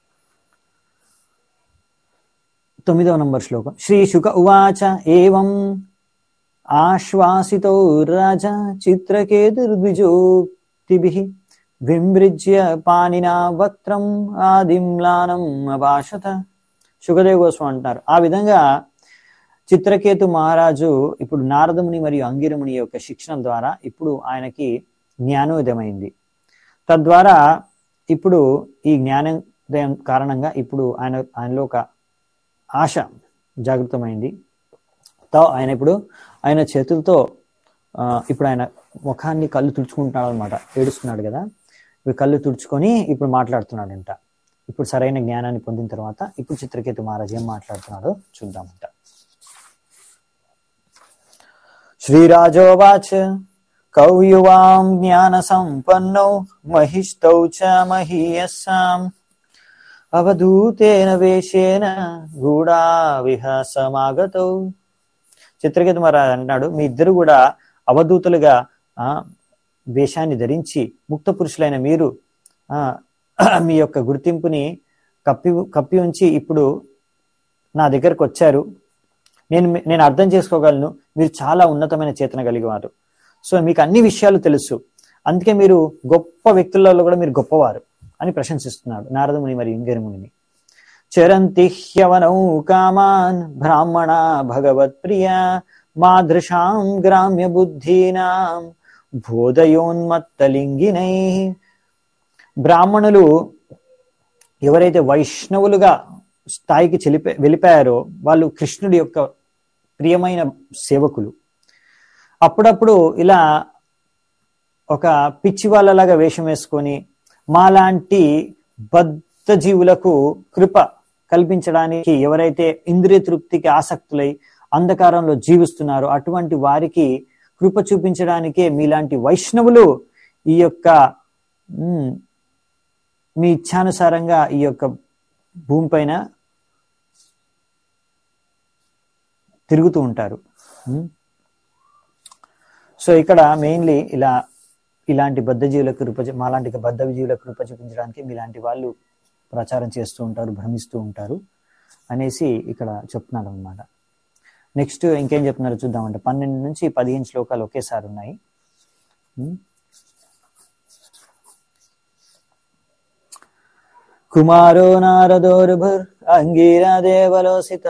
తొమ్మిదవ నంబర్ శ్లోకం శ్రీ శుక ఉవాచ ఏవం ఆశ్వాసితో రాజా చిత్రకేతుర్ద్విజోక్తిభిః విమృజ్య పానినా వక్త్రం ఆదిమ్లానం అభాషత సుఖదేవ్ గోస్వామి అంటున్నారు ఆ విధంగా చిత్రకేతు మహారాజు ఇప్పుడు నారదముని మరియు అంగిరముని యొక్క శిక్షణ ద్వారా ఇప్పుడు ఆయనకి జ్ఞానోదయమైంది తద్వారా ఇప్పుడు ఈ జ్ఞానోదయం కారణంగా ఇప్పుడు ఆయన ఆయనలో ఒక ఆశ జాగృతమైంది తో ఆయన ఇప్పుడు ఆయన చేతులతో ఆ, ఇప్పుడు ఆయన ముఖాన్ని కళ్ళు తుడుచుకుంటున్నాడు అనమాట ఏడుస్తున్నాడు కదా ఇవి కళ్ళు తుడుచుకొని ఇప్పుడు మాట్లాడుతున్నాడంట ఇప్పుడు సరైన జ్ఞానాన్ని పొందిన తర్వాత ఇప్పుడు చిత్రకేతు మహారాజ్ ఏం మాట్లాడుతున్నాడో చూద్దామంట శ్రీరాజోవాచ కౌయువాం జ్ఞాన సంపన్నౌ మహిష్టౌ చ మహీయసాం అవధూతేన వేషేన గూఢా విహసమాగతౌ చిత్రకేతు మహారాజ్ అంటున్నాడు మీ ఇద్దరు కూడా అవధూతులుగా ఆ వేషాన్ని ధరించి ముక్త పురుషులైన మీరు ఆ మీ యొక్క గుర్తింపుని కప్పి కప్పి ఉంచి ఇప్పుడు నా దగ్గరకు వచ్చారు నేను నేను అర్థం చేసుకోగలను మీరు చాలా ఉన్నతమైన చేతన కలిగేవారు సో మీకు అన్ని విషయాలు తెలుసు అందుకే మీరు గొప్ప వ్యక్తులలో కూడా మీరు గొప్పవారు అని ప్రశంసిస్తున్నాడు నారదముని మరియు ఇంగరముని చరంతి హ్యవనౌ కామాన్ బ్రాహ్మణ భగవత్ ప్రియ మాదృశాం గ్రామ్య బుద్ధీనాం బోధయోన్మత్తలింగినై బ్రాహ్మణులు ఎవరైతే వైష్ణవులుగా స్థాయికి చెలిపే వెళ్ళిపోయారో వాళ్ళు కృష్ణుడి యొక్క ప్రియమైన సేవకులు అప్పుడప్పుడు ఇలా ఒక పిచ్చి వాళ్ళలాగా వేషం వేసుకొని మాలాంటి బద్ధ జీవులకు కృప కల్పించడానికి ఎవరైతే ఇంద్రియ తృప్తికి ఆసక్తులై అంధకారంలో జీవిస్తున్నారో అటువంటి వారికి కృప చూపించడానికే మీలాంటి వైష్ణవులు ఈ యొక్క ఉమ్, మీ ఇచ్ఛానుసారంగా ఈ యొక్క భూమిపైన తిరుగుతూ ఉంటారు ఉమ్. సో ఇక్కడ మెయిన్లీ ఇలా ఇలాంటి బద్ధ జీవులకు కృప చూ- మాలాంటి బద్ధ జీవులకు కృప చూపించడానికి మీలాంటి వాళ్ళు ప్రచారం చేస్తూ ఉంటారు భ్రమిస్తూ ఉంటారు అనేసి ఇక్కడ చెప్తున్నాడు అనమాట నెక్స్ట్ ఇంకేం చెప్తున్నారో చూద్దామంటే పన్నెండు నుంచి పదిహేను శ్లోకాలు ఒకేసారి ఉన్నాయి ఉమ్. కుమారో నారదోర్భుర్ అంగీరా దేవలోసిత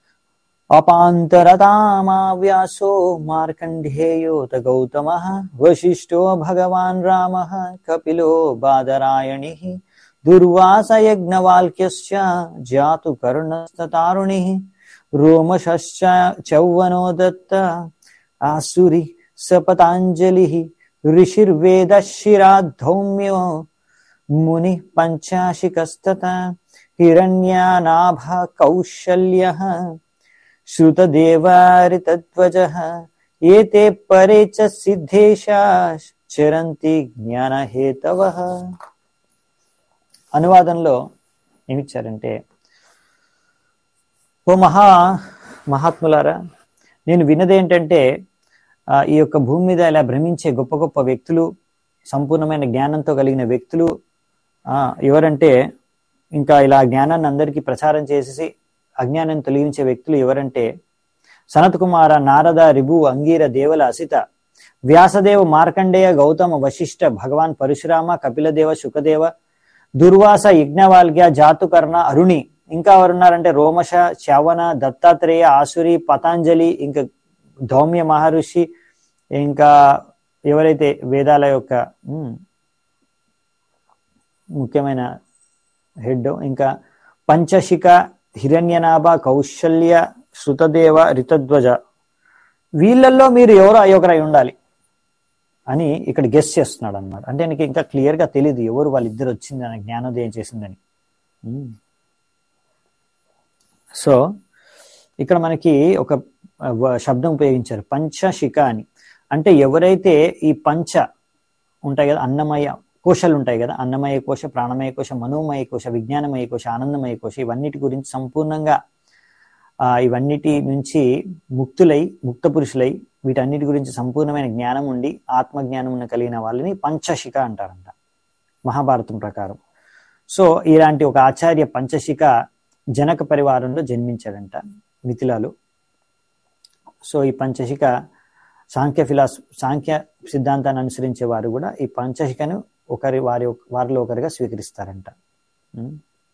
అపాంతరతామావ్యాసో మార్కండేయోత గౌతమ వశిష్ఠో భగవాన్ రామ కపిలో బాదరాయణి దుర్వాస యజ్ఞవాల్క్యశ్చ జాతు కర్ణస్తతారుణి రోమశ్చ చౌవనో దత్త ఆసురి సపతాంజలి ఋషిర్వేదశిరాధౌమ్యో ముని పంచాశికస్తత హిరణ్యానాభ కౌశల్య శ్రుతదేవారితధ్వజ ఏతే పరే చ సిద్ధేశా చరంతి జ్ఞానహేతవ అనువాదంలో ఏమిచ్చారంటే ఓ మహా మహాత్ములారా నేను విన్నదేంటంటే ఆ, ఈ యొక్క భూమి మీద ఇలా భ్రమించే గొప్ప గొప్ప వ్యక్తులు సంపూర్ణమైన జ్ఞానంతో కలిగిన వ్యక్తులు ఆ, ఎవరంటే ఇంకా ఇలా జ్ఞానాన్ని అందరికీ ప్రచారం చేసేసి అజ్ఞానం తొలగించే వ్యక్తులు ఎవరంటే సనత్ కుమార నారద రిభు అంగీర దేవల అసిత వ్యాసదేవ మార్కండేయ గౌతమ వశిష్ఠ భగవాన్ పరశురామ కపిలదేవ శుకదేవ దుర్వాస యజ్ఞవాల్గ్య జాతుకర్ణ అరుణి ఇంకా ఎవరున్నారంటే రోమశ చవన దత్తాత్రేయ ఆసురి పతాంజలి ఇంకా ధౌమ్య మహర్షి ఇంకా ఎవరైతే వేదాల యొక్క ఉమ్, ముఖ్యమైన హెడ్ ఇంకా పంచశిక హిరణ్యనాభ కౌశల్య శృతదేవ రితధ్వజ వీళ్ళల్లో మీరు ఎవరో అయ్యొకరై ఉండాలి అని ఇక్కడ గెస్ చేస్తున్నాడు అనమాట అంటే నీకు ఇంకా క్లియర్ గా తెలియదు ఎవరు వాళ్ళిద్దరు వచ్చిందని జ్ఞానోదయం చేసిందని ఉమ్. సో ఇక్కడ మనకి ఒక ఆ, వ- శబ్దం ఉపయోగించారు పంచశిక అని అంటే ఎవరైతే ఈ పంచ ఉంటాయి కదా అన్నమయ కోశాలు ఉంటాయి కదా అన్నమయ కోశ ప్రాణమయ కోశ మనోమయ కోశ విజ్ఞానమయ కోశ ఆనందమయ కోశ ఇవన్నిటి గురించి సంపూర్ణంగా ఆ ఇవన్నిటి నుంచి ముక్తులై ముక్త పురుషులై వీటన్నిటి గురించి సంపూర్ణమైన జ్ఞానం ఉండి ఆత్మ జ్ఞానం ఉన్న కలిగిన వాళ్ళని పంచశిక అంటారంట మహాభారతం ప్రకారం సో ఇలాంటి ఒక ఆచార్య పంచశిక జనక పరివారంలో జన్మించాడంట మిథిలాలో సో ఈ పంచశిక సాంఖ్య ఫిలాస్ సాంఖ్య సిద్ధాంతాన్ని అనుసరించే వారు కూడా ఈ పంచశికను ఒకరి వారి వారిలో ఒకరిగా స్వీకరిస్తారంట ఉం.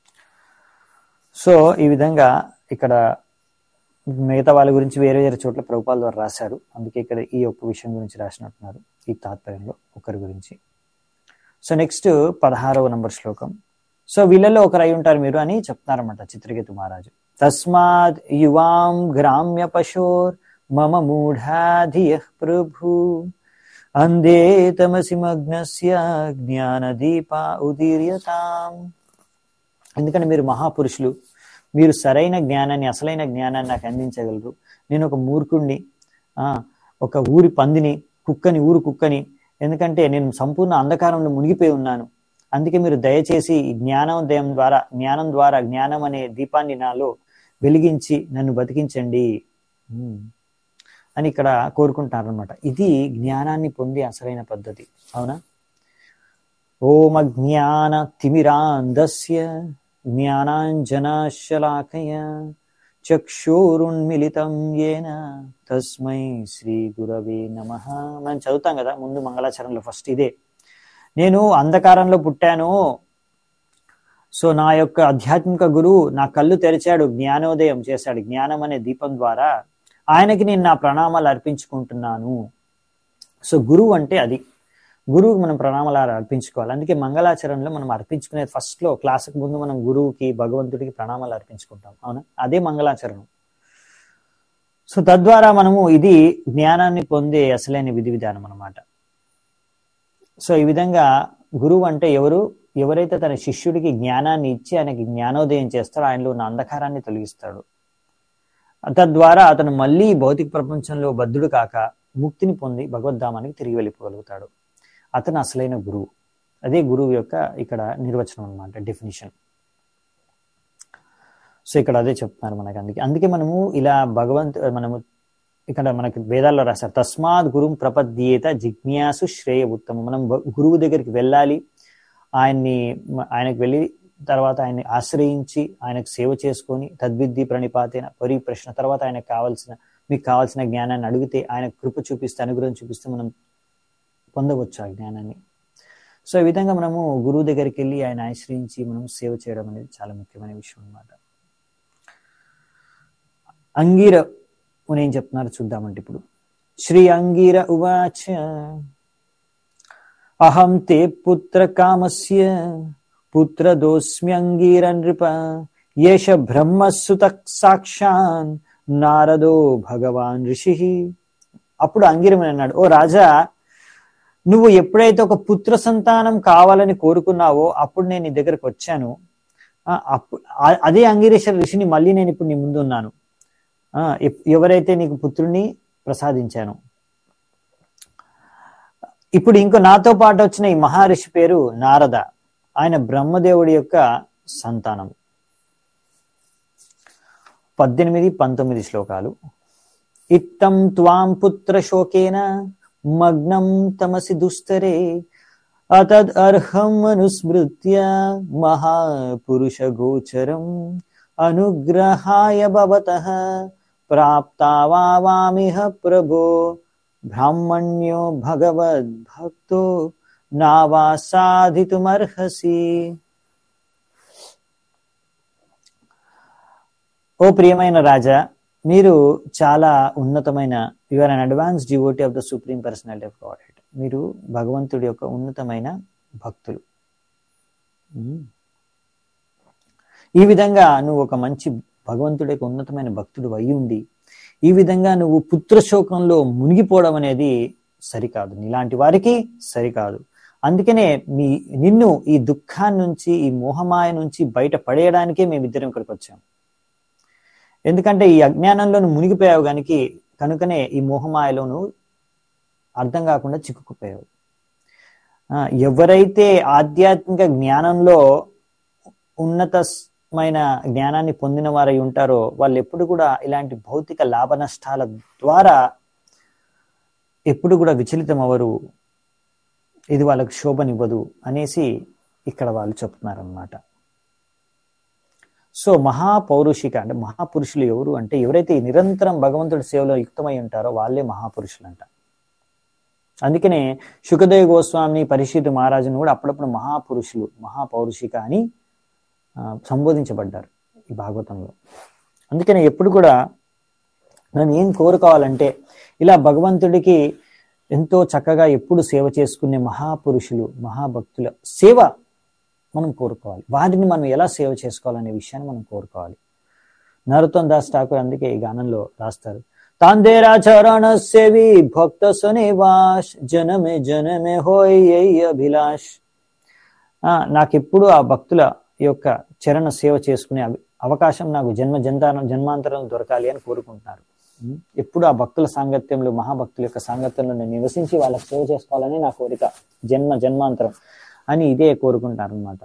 సో ఈ విధంగా ఇక్కడ మిగతా వాళ్ళ గురించి వేరే వేరే చోట్ల ప్రభుపాల ద్వారా రాశారు అందుకే ఇక్కడ ఈ ఒక్క విషయం గురించి రాసినట్టున్నారు ఈ తాత్పర్యంలో ఒకరి గురించి సో నెక్స్ట్ పదహారవ నంబర్ శ్లోకం సో వీళ్ళలో ఒకరు అయి ఉంటారు మీరు అని చెప్తున్నారన్నమాట చిత్రకేతు మహారాజు తస్మాత్ యువాం గ్రామ్య పశోర్ మమ మూఢాధియ ప్రభు అందే తమసి మగ్నస్య జ్ఞానదీప ఉదీర్యతాం ఎందుకంటే మీరు మహాపురుషులు మీరు సరైన జ్ఞానాన్ని అసలైన జ్ఞానాన్ని నాకు అందించగలరు నేను ఒక మూర్ఖుణ్ణి ఆ, ఒక ఊరి పందిని కుక్కని ఊరు కుక్కని ఎందుకంటే నేను సంపూర్ణ అంధకారంలో మునిగిపోయి ఉన్నాను అందుకే మీరు దయచేసి ఈ జ్ఞానోదయం ద్వారా జ్ఞానం ద్వారా జ్ఞానం అనే దీపాన్ని నాలో వెలిగించి నన్ను బతికించండి ఉమ్. అని ఇక్కడ కోరుకుంటారు అనమాట ఇది జ్ఞానాన్ని పొందే అసలైన పద్ధతి అవునా ఓం అజ్ఞాన తిమిరాంధస్య జ్ఞానాంజనాశలాకయ చక్షురున్మిళితం ఏన తస్మై శ్రీ గురవే నమ మనం చదువుతాం కదా ముందు మంగళాచరణలో ఫస్ట్ ఇదే నేను అంధకారంలో పుట్టాను సో నా యొక్క ఆధ్యాత్మిక గురువు నా కళ్ళు తెరిచాడు జ్ఞానోదయం చేశాడు జ్ఞానం అనే దీపం ద్వారా ఆయనకి నేను నా ప్రణామాలు అర్పించుకుంటున్నాను సో గురువు అంటే అది గురువుకి మనం ప్రణామాలు అర్పించుకోవాలి అందుకే మంగళాచరణలో మనం అర్పించుకునే ఫస్ట్ లో క్లాసుకు ముందు మనం గురువుకి భగవంతుడికి ప్రణామాలు అర్పించుకుంటాం అవునా అదే మంగళాచరణం సో తద్వారా మనము ఇది జ్ఞానాన్ని పొందే అసలైన విధి విధానం అన్నమాట సో ఈ విధంగా గురువు అంటే ఎవరు ఎవరైతే తన శిష్యుడికి జ్ఞానాన్ని ఇచ్చి ఆయనకి జ్ఞానోదయం చేస్తాడో ఆయనలో ఉన్న అంధకారాన్ని తొలగిస్తాడు తద్వారా అతను మళ్ళీ భౌతిక ప్రపంచంలో బద్ధుడు కాక ముక్తిని పొంది భగవద్ధామానికి తిరిగి వెళ్ళిపోగలుగుతాడు అతను అసలైన గురువు అదే గురువు యొక్క ఇక్కడ నిర్వచనం అనమాట డెఫినిషన్ సో ఇక్కడ అదే చెప్తున్నారు మనకి అందుకే అందుకే మనము ఇలా భగవంత్ మనము ఇక్కడ మనకి వేదాల్లో రాశారు తస్మాత్ గురుం ప్రపద్యేత జిజ్ఞాసు శ్రేయ ఉత్తమం మనం బ- గురువు దగ్గరికి వెళ్ళాలి ఆయన్ని మ- ఆయనకు వెళ్ళి తర్వాత ఆయన్ని ఆశ్రయించి ఆయనకు సేవ చేసుకొని తద్విద్ది ప్రణిపాతేన పరి ప్రశ్న తర్వాత ఆయనకు కావాల్సిన మీకు కావాల్సిన జ్ఞానాన్ని అడిగితే ఆయన కృప చూపిస్తే అనుగ్రహం చూపిస్తే మనం పొందవచ్చు ఆ జ్ఞానాన్ని సో ఈ విధంగా మనము గురువు దగ్గరికి వెళ్ళి ఆయన ఆశ్రయించి మనం సేవ చేయడం అనేది చాలా ముఖ్యమైన విషయం అన్నమాట అంగీర ఏం చెప్తున్నారు చూద్దామంటే ఇప్పుడు శ్రీ అంగీర ఉవాచ అహం తే పుత్ర కామస్య పుత్రదోస్మ్యంగీర నృప ఏష బ్రహ్మసుత సాక్షాన్ నారదో భగవాన్ ఋషి అప్పుడు అంగిరమని అన్నాడు ఓ రాజా నువ్వు ఎప్పుడైతే ఒక పుత్ర సంతానం కావాలని కోరుకున్నావో అప్పుడు నేను నీ దగ్గరకు వచ్చాను ఆ, అప్పు- ఆ- అదే అంగిరేశ్వర ఋషిని మళ్ళీ నేను ఇప్పుడు నీ ముందు ఉన్నాను ఆ, ఎప్- ఎవరైతే నీకు పుత్రుని ప్రసాదించాను ఇప్పుడు ఇంకో నాతో పాటు వచ్చిన ఈ మహర్షి పేరు నారద ఆయన బ్రహ్మదేవుడి యొక్క సంతానం పద్దెనిమిది పంతొమ్మిది శ్లోకాలు ఇత్తం త్వాం పుత్ర శోకేన మగ్నం తమసి దుస్తరే అతద్ అర్హం అనుస్మృత్య మహాపురుష గోచరం అనుగ్రహాయ భవతః ప్రాప్తావామిహ ప్రభో బ్రాహ్మణ్యో భగవద్భక్తో నావా సాధితుమర్హసి ఓ ప్రియమైన రాజా మీరు చాలా ఉన్నతమైన you are an advance devotee of the supreme personality of god మీరు భగవంతుడి యొక్క ఉన్నతమైన భక్తులు ఉమ్. ఈ విధంగా నువ్వు ఒక మంచి భగవంతుడి యొక్క ఉన్నతమైన భక్తుడు అయి ఉండి ఈ విధంగా నువ్వు పుత్రశోకంలో మునిగిపోవడం అనేది సరికాదు నీలాంటి వారికి సరికాదు అందుకనే మీ నిన్ను ఈ దుఃఖాన్ని నుంచి ఈ మోహమాయ నుంచి బయట పడేయడానికే మేమిద్దరం ఇక్కడికి వచ్చాం ఎందుకంటే ఈ అజ్ఞానంలో నువ్వు మునిగిపోయావు గనికి కనుకనే ఈ మోహమాయలోను అర్థం కాకుండా చిక్కుకుపోయావు ఆ, ఎవరైతే ఆధ్యాత్మిక జ్ఞానంలో ఉన్నతమైన జ్ఞానాన్ని పొందిన వారై ఉంటారో వాళ్ళు ఎప్పుడు కూడా ఇలాంటి భౌతిక లాభ నష్టాల ద్వారా ఎప్పుడు కూడా విచలితం అవ్వరు ఇది వాళ్ళకు శోభనివ్వదు అనేసి ఇక్కడ వాళ్ళు చెప్తున్నారనమాట సో మహాపౌరుషిక అంటే మహాపురుషులు ఎవరు అంటే ఎవరైతే ఈ నిరంతరం భగవంతుడి సేవలో యుక్తమై ఉంటారో వాళ్ళే మహాపురుషులు అంట అందుకనే శుకదేవ్ గోస్వామిని పరిషత్ మహారాజును కూడా అప్పుడప్పుడు మహాపురుషులు మహాపౌరుషిక అని ఆ, సంబోధించబడ్డారు ఈ భాగవతంలో అందుకనే ఎప్పుడు కూడా మనం ఏం కోరుకోవాలంటే ఇలా భగవంతుడికి ఎంతో చక్కగా ఎప్పుడు సేవ చేసుకునే మహాపురుషులు మహాభక్తుల సేవ మనం కోరుకోవాలి వారిని మనం ఎలా సేవ చేసుకోవాలనే విషయాన్ని మనం కోరుకోవాలి నరోత్తం దాస్ ఠాకూర్ అందుకే ఈ గానంలో రాస్తారు తాందేరా చరణ సేవి భక్త సునివాస్ జనమే జనమే హోయ్ యై అభిలాష్ ఆ, నాకెప్పుడు ఆ భక్తుల యొక్క చరణ సేవ చేసుకునే అవి- అవకాశం నాకు జన్మ జంతానం జన్మాంతరం దొరకాలి అని కోరుకుంటున్నారు ఉం? ఎప్పుడు ఆ భక్తుల సాంగత్యంలో మహాభక్తుల యొక్క సాంగత్యంలో నేను నివసించి వాళ్ళకి సేవ చేసుకోవాలని నా కోరిక జన్మ జన్మాంతరం అని ఇదే కోరుకుంటారు అనమాట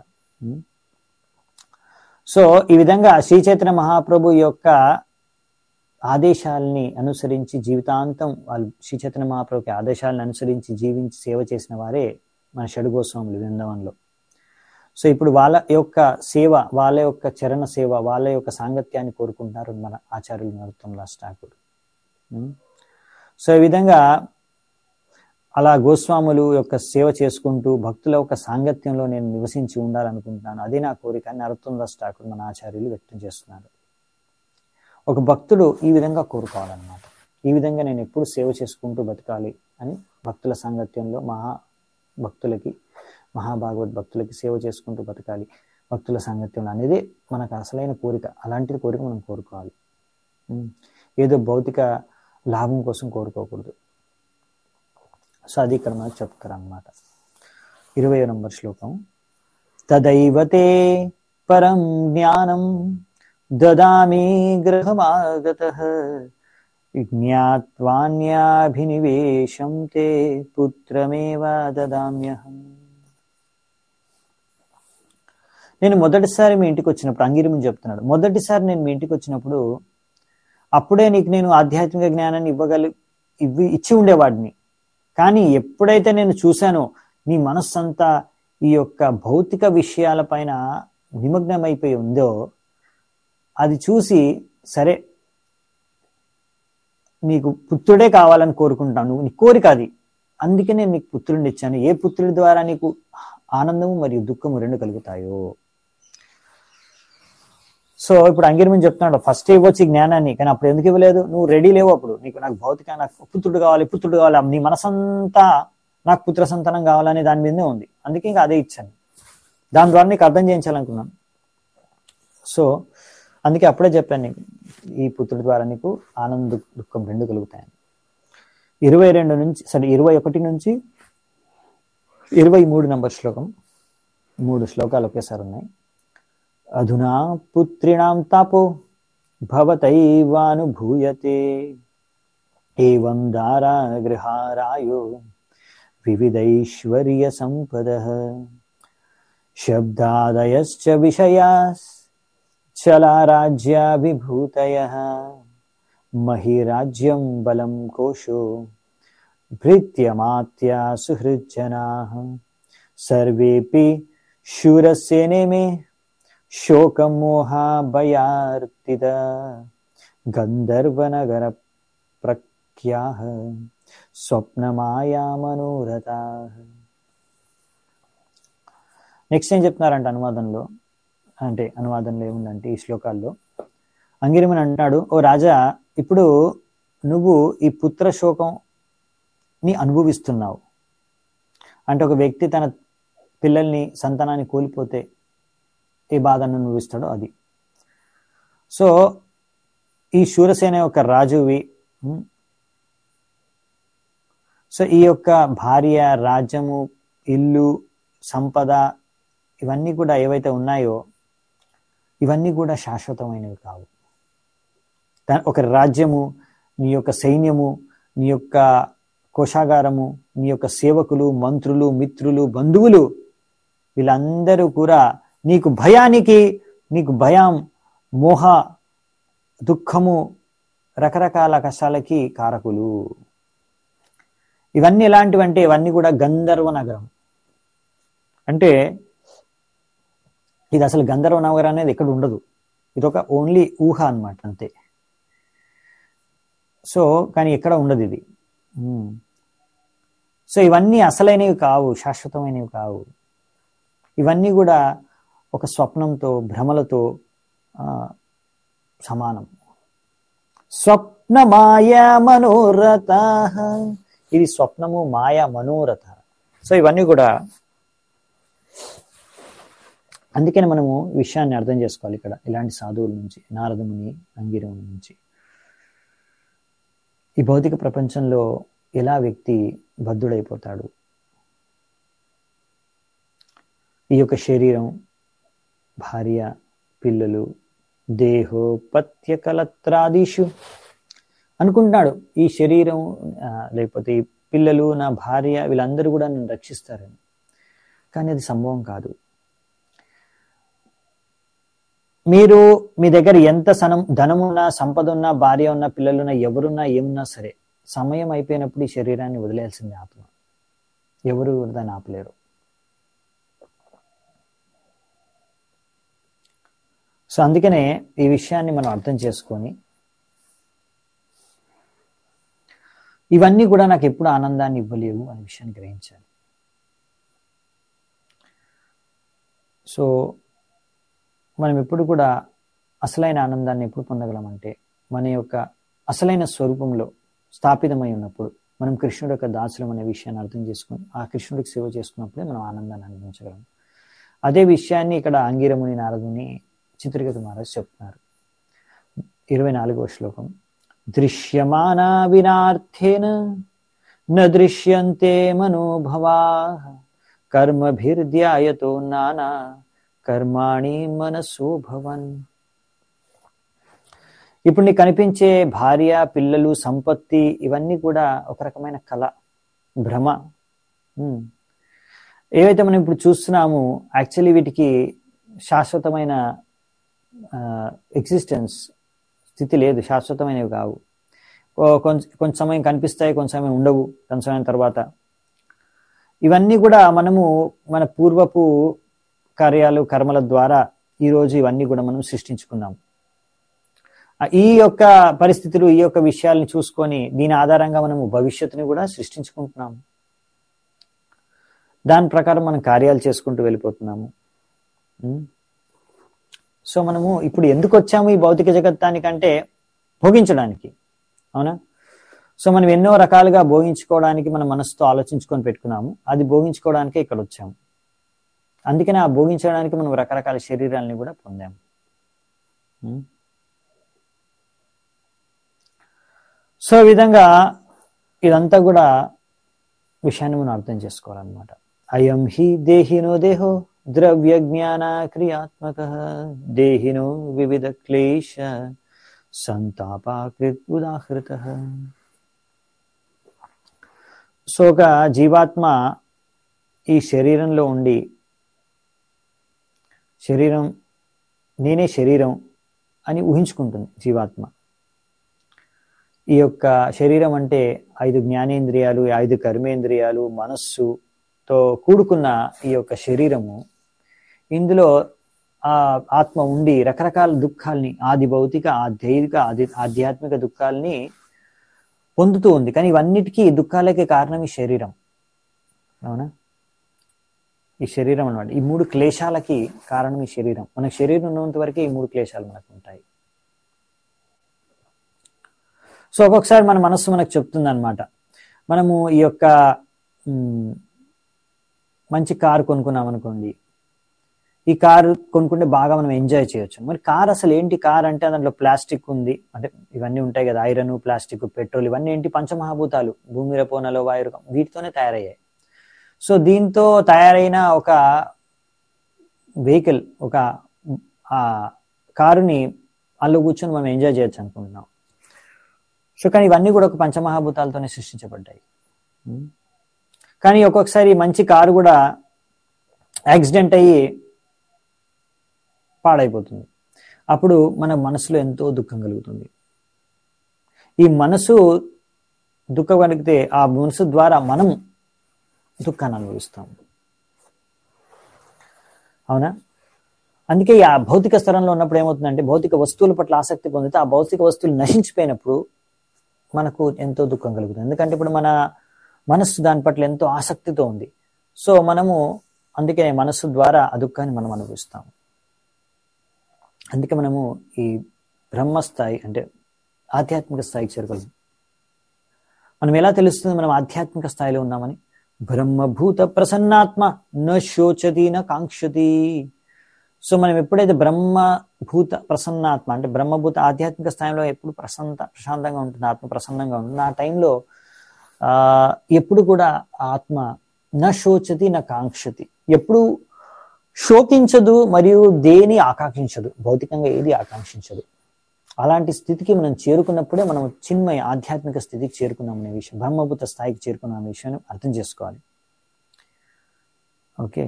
సో ఈ విధంగా శ్రీ చైతన్య మహాప్రభు యొక్క ఆదేశాలని అనుసరించి జీవితాంతం వాళ్ళు శ్రీ చైతన్య మహాప్రభుకి ఆదేశాలను అనుసరించి జీవించి సేవ చేసిన వారే మన షడుగోస్వాములు బృందావనంలో సో ఇప్పుడు వాళ్ళ యొక్క సేవ వాళ్ళ యొక్క చరణ సేవ వాళ్ళ యొక్క సాంగత్యాన్ని కోరుకుంటున్నారు మన ఆచార్యులు నరోత్తం దాస్ ఠాకూర్ ఉం? సో ఈ విధంగా అలా గోస్వాములు యొక్క సేవ చేసుకుంటూ భక్తుల యొక్క సాంగత్యంలో నేను నివసించి ఉండాలనుకుంటున్నాను అదే నా కోరిక అని నరోత్తం దాస్ ఠాకూర్ మన ఆచార్యులు వ్యక్తం చేస్తున్నారు ఒక భక్తుడు ఈ విధంగా కోరుకోవాలన్నమాట ఈ విధంగా నేను ఎప్పుడు సేవ చేసుకుంటూ బతకాలి అని భక్తుల సాంగత్యంలో మహా భక్తులకి మహాభాగవత్ భక్తులకి సేవ చేసుకుంటూ బతకాలి భక్తుల సాంగత్యంలో అనేది మనకు అసలైన కోరిక అలాంటి కోరిక మనం కోరుకోవాలి ఉం. ఏదో భౌతిక లాభం కోసం కోరుకోకూడదు సో అది ఇక్కడ మనకు చెప్తారు అనమాట ఇరవై నంబర్ శ్లోకం తదైవతే పరం జ్ఞానం దదామి గ్రహమాగత జ్ఞాత్వాన్యాభినివేశం తే పుత్రమేవ దదామ్యహం నేను మొదటిసారి మీ ఇంటికి వచ్చినప్పుడు అంగిరిమి చెప్తున్నాడు మొదటిసారి నేను మీ ఇంటికి వచ్చినప్పుడు అప్పుడే నీకు నేను ఆధ్యాత్మిక జ్ఞానాన్ని ఇవ్వగలి ఇవ్వి ఇచ్చి ఉండేవాడిని కానీ ఎప్పుడైతే నేను చూశానో నీ మనస్సంతా ఈ యొక్క భౌతిక విషయాలపైన నిమగ్నమైపోయి ఉందో అది చూసి సరే నీకు పుత్రుడే కావాలని కోరుకుంటాను నీ కోరిక అది అందుకనే నీకు పుత్రుడిని ఇచ్చాను ఏ పుత్రుడి ద్వారా నీకు ఆనందము మరియు దుఃఖము రెండు కలుగుతాయో సో ఇప్పుడు అంగిరమని చెప్తున్నాడు ఫస్ట్ ఇవ్వచ్చు ఈ జ్ఞానాన్ని కానీ అప్పుడు ఎందుకు ఇవ్వలేదు నువ్వు రెడీ లేవు అప్పుడు నీకు నాకు భౌతిక నాకు పుత్రుడు కావాలి పుత్రుడు కావాలి నీ మనసంతా నాకు పుత్ర సంతానం కావాలని దాని మీదనే ఉంది అందుకే ఇంకా అదే ఇచ్చాను దాని ద్వారా నీకు అర్థం చేయించాలనుకున్నాను సో అందుకే అప్పుడే చెప్పాను నీకు ఈ పుత్రుడి ద్వారా నీకు ఆనంద దుఃఖం రెండు కలుగుతాయని ఇరవై రెండు నుంచి సరే ఇరవై ఒకటి నుంచి ఇరవై మూడు నంబర్ శ్లోకం మూడు శ్లోకాలు ఒకేసారి ఉన్నాయి అధునా పుత్రిణాం తాపో భవతైవానుభూయతే ఏవం దారా గృహారాయో వివిధైశ్వర్య సంపద శబ్దాదయశ్చ విషయాస్ చలారాజ్యాభిభూతయ మహిరాజ్యం బలం కోశో భృత్యమాత్యా సుహృజ్జనా సర్వేపి శూరసేనే మే శోకమోహాభయార్తిత గంధర్వనగర ప్రఖ్యాహ స్వప్నమాయామనోరథ నెక్స్ట్ ఏం చెప్తున్నారంట అనువాదంలో అంటే అనువాదంలో ఏముందంటే ఈ శ్లోకాల్లో అంగిరిమని అంటాడు ఓ రాజా ఇప్పుడు నువ్వు ఈ పుత్ర శోకంని అనుభవిస్తున్నావు అంటే ఒక వ్యక్తి తన పిల్లల్ని సంతానాన్ని కోల్పోతే ఏ బాధను అనుభవిస్తాడో అది సో ఈ శూరసేన యొక్క రాజువి ఉమ్, సో ఈ యొక్క భార్య రాజ్యము ఇల్లు సంపద ఇవన్నీ కూడా ఏవైతే ఉన్నాయో ఇవన్నీ కూడా శాశ్వతమైనవి కావు దా- ఒక రాజ్యము నీ యొక్క సైన్యము నీ యొక్క కోశాగారము నీ యొక్క సేవకులు మంత్రులు మిత్రులు బంధువులు వీళ్ళందరూ కూడా నీకు భయానికి నీకు భయం మోహ దుఃఖము రకరకాల కష్టాలకి కారకులు ఇవన్నీ ఎలాంటివంటే ఇవన్నీ కూడా గంధర్వ నగరం అంటే ఇది అసలు గంధర్వ నగరం అనేది ఎక్కడ ఉండదు ఇది ఒక ఓన్లీ ఊహ అన్నమాట అంతే సో కానీ ఎక్కడ ఉండదు ఇది ఉమ్. సో ఇవన్నీ అసలైనవి కావు శాశ్వతమైనవి కావు ఇవన్నీ కూడా ఒక స్వప్నంతో భ్రమలతో ఆ, సమానం స్వప్న మాయా మనోరథ ఇది స్వప్నము మాయా మనోరథ సో ఇవన్నీ కూడా అందుకని మనము ఈ విషయాన్ని అర్థం చేసుకోవాలి ఇక్కడ ఇలాంటి సాధువుల నుంచి నారదముని అంగిరముని నుంచి ఈ భౌతిక ప్రపంచంలో ఎలా వ్యక్తి బద్ధుడైపోతాడు ఈ యొక్క శరీరం భార్య పిల్లలు దేహోపత్య కలత్రాదిషు అనుకుంటున్నాడు ఈ శరీరం ఆ, లేకపోతే ఈ పిల్లలు నా భార్య వీళ్ళందరూ కూడా నన్ను రక్షిస్తారని కానీ అది సంభవం కాదు మీరు మీ దగ్గర ఎంత సనం ధనమున్నా సంపద ఉన్నా భార్య ఉన్నా పిల్లలున్నా ఎవరున్నా ఏమున్నా సరే సమయం అయిపోయినప్పుడు ఈ శరీరాన్ని వదిలేయాల్సిందే ఆత్మ ఎవరు దాన్ని ఆపలేరు సో అందుకనే ఈ విషయాన్ని మనం అర్థం చేసుకొని ఇవన్నీ కూడా నాకు ఎప్పుడు ఆనందాన్ని ఇవ్వలేవు అనే విషయాన్ని గ్రహించాలి సో మనం ఎప్పుడు కూడా అసలైన ఆనందాన్ని ఎప్పుడు పొందగలమంటే మన యొక్క అసలైన స్వరూపంలో స్థాపితమై ఉన్నప్పుడు మనం కృష్ణుడు యొక్క దాసులం అనే విషయాన్ని అర్థం చేసుకొని ఆ కృష్ణుడికి సేవ చేసుకున్నప్పుడే మనం ఆనందాన్ని అనుభవించగలం అదే విషయాన్ని ఇక్కడ అంగిరముని నారదుని చిత్రగత మహారాజ్ చెప్తున్నారు ఇరవై నాలుగవ శ్లోకం దృశ్యమానా వినార్థేన న దృశ్యంతే మనోభవా కర్మభిర్ధ్యాయతో నానా కర్మాణి మనసు భవన్ ఇప్పుడు నీకు కనిపించే భార్య పిల్లలు సంపత్తి ఇవన్నీ కూడా ఒక రకమైన కళ భ్రమ ఉమ్. ఏవైతే మనం ఇప్పుడు చూస్తున్నామో యాక్చువల్లీ వీటికి శాశ్వతమైన ఎగ్జిస్టెన్స్ స్థితి లేదు శాశ్వతమైనవి కావు ఓ కొంచెం కొంచెం సమయం కనిపిస్తాయి కొంచెం సమయం ఉండవు కొంచెం సమయం తర్వాత ఇవన్నీ కూడా మనము మన పూర్వపు కార్యాలు కర్మల ద్వారా ఈరోజు ఇవన్నీ కూడా మనం సృష్టించుకున్నాం ఆ ఈ యొక్క పరిస్థితులు ఈ యొక్క విషయాల్ని చూసుకొని దీని ఆధారంగా మనము భవిష్యత్తుని కూడా సృష్టించుకుంటున్నాం దాని ప్రకారం మనం కార్యాలు చేసుకుంటూ వెళ్ళిపోతున్నాము ఉం? సో మనము ఇప్పుడు ఎందుకు వచ్చాము ఈ భౌతిక జగత్తానికంటే భోగించడానికి అవునా సో మనం ఎన్నో రకాలుగా భోగించుకోవడానికి మన మనసుతో ఆలోచించుకొని పెట్టుకున్నాము అది భోగించుకోవడానికే ఇక్కడ వచ్చాము అందుకనే ఆ భోగించడానికి మనం రకరకాల శరీరాలని కూడా పొందాము ఉం? సో ఈ విధంగా ఇదంతా కూడా విషయాన్ని మనం అర్థం చేసుకోవాలన్నమాట అయం హి దేహినో దేహో ద్రవ్య జ్ఞాన క్రియాత్మక దేహినో వివిధ క్లేశ సంతాపాకృత్ ఉదాహృత సో ఒక జీవాత్మ ఈ శరీరంలో ఉండి శరీరం నేనే శరీరం అని ఊహించుకుంటుంది జీవాత్మ ఈ యొక్క శరీరం అంటే ఐదు జ్ఞానేంద్రియాలు ఐదు కర్మేంద్రియాలు మనస్సుతో కూడుకున్న ఈ యొక్క శరీరము ఇందులో ఆ ఆత్మ ఉండి రకరకాల దుఃఖాల్ని ఆది భౌతిక ఆధ్యాత్మిక ఆది ఆధ్యాత్మిక దుఃఖాల్ని పొందుతూ ఉంది కానీ ఇవన్నిటికీ ఈ దుఃఖాలకి కారణం ఈ శరీరం అవునా ఈ శరీరం అన్నమాట ఈ మూడు క్లేశాలకి కారణం ఈ శరీరం మనకు శరీరం ఉన్నంత వరకే ఈ మూడు క్లేశాలు మనకు ఉంటాయి సో ఒక్కొక్కసారి మన మనస్సు మనకు చెప్తుంది అనమాట మనము ఈ యొక్క మ్, మంచి కారు కొనుక్కున్నాం అనుకోండి ఈ కారు కొనుక్కుంటే బాగా మనం ఎంజాయ్ చేయొచ్చు మరి కార్ అసలు ఏంటి కార్ అంటే దాంట్లో ప్లాస్టిక్ ఉంది అంటే ఇవన్నీ ఉంటాయి కదా ఐరన్ ప్లాస్టిక్ పెట్రోల్ ఇవన్నీ ఏంటి పంచమహాభూతాలు భూమి రపోనలో వాయురకం వీటితోనే తయారయ్యాయి సో దీంతో తయారైన ఒక వెహికల్ ఒక ఆ కారుని అందులో కూర్చొని మనం ఎంజాయ్ చేయొచ్చు అనుకుంటున్నాం సో కానీ ఇవన్నీ కూడా ఒక పంచమహాభూతాలతోనే సృష్టించబడ్డాయి ఉం? కానీ ఒక్కొక్కసారి మంచి కారు కూడా యాక్సిడెంట్ అయ్యి పాడైపోతుంది అప్పుడు మన మనసులో ఎంతో దుఃఖం కలుగుతుంది ఈ మనసు దుఃఖం కలిగితే ఆ మనసు ద్వారా మనం దుఃఖాన్ని అనుభవిస్తాం అవునా అందుకే ఈ ఆ భౌతిక స్థలంలో ఉన్నప్పుడు ఏమవుతుందంటే భౌతిక వస్తువుల పట్ల ఆసక్తి పొందితే ఆ భౌతిక వస్తువులు నశించిపోయినప్పుడు మనకు ఎంతో దుఃఖం కలుగుతుంది ఎందుకంటే ఇప్పుడు మన మనస్సు దాని పట్ల ఎంతో ఆసక్తితో ఉంది సో మనము అందుకే మనస్సు ద్వారా ఆ దుఃఖాన్ని మనం అనుభవిస్తాం అందుకే మనము ఈ బ్రహ్మస్థాయి అంటే ఆధ్యాత్మిక స్థాయికి చేరుకోలేం మనం ఎలా తెలుస్తుంది మనం ఆధ్యాత్మిక స్థాయిలో ఉన్నామని బ్రహ్మభూత ప్రసన్నాత్మ న శోచతి న కాంక్షతి సో మనం ఎప్పుడైతే బ్రహ్మభూత ప్రసన్నాత్మ అంటే బ్రహ్మభూత ఆధ్యాత్మిక స్థాయిలో ఎప్పుడు ప్రశాంత ప్రశాంతంగా ఉంటుంది ఆత్మ ప్రసన్నంగా ఉంటుంది ఆ టైంలో ఆ ఎప్పుడు కూడా ఆత్మ న శోచతి న కాంక్షతి ఎప్పుడు శోకించదు మరియు దేని ఆకాంక్షించదు భౌతికంగా ఏది ఆకాంక్షించదు అలాంటి స్థితికి మనం చేరుకున్నప్పుడే మనం చిన్మయ ఆధ్యాత్మిక స్థితికి చేరుకున్నాం అనే విషయం బ్రహ్మభూత స్థాయికి చేరుకున్నాం అనే విషయాన్ని అర్థం చేసుకోవాలి ఓకే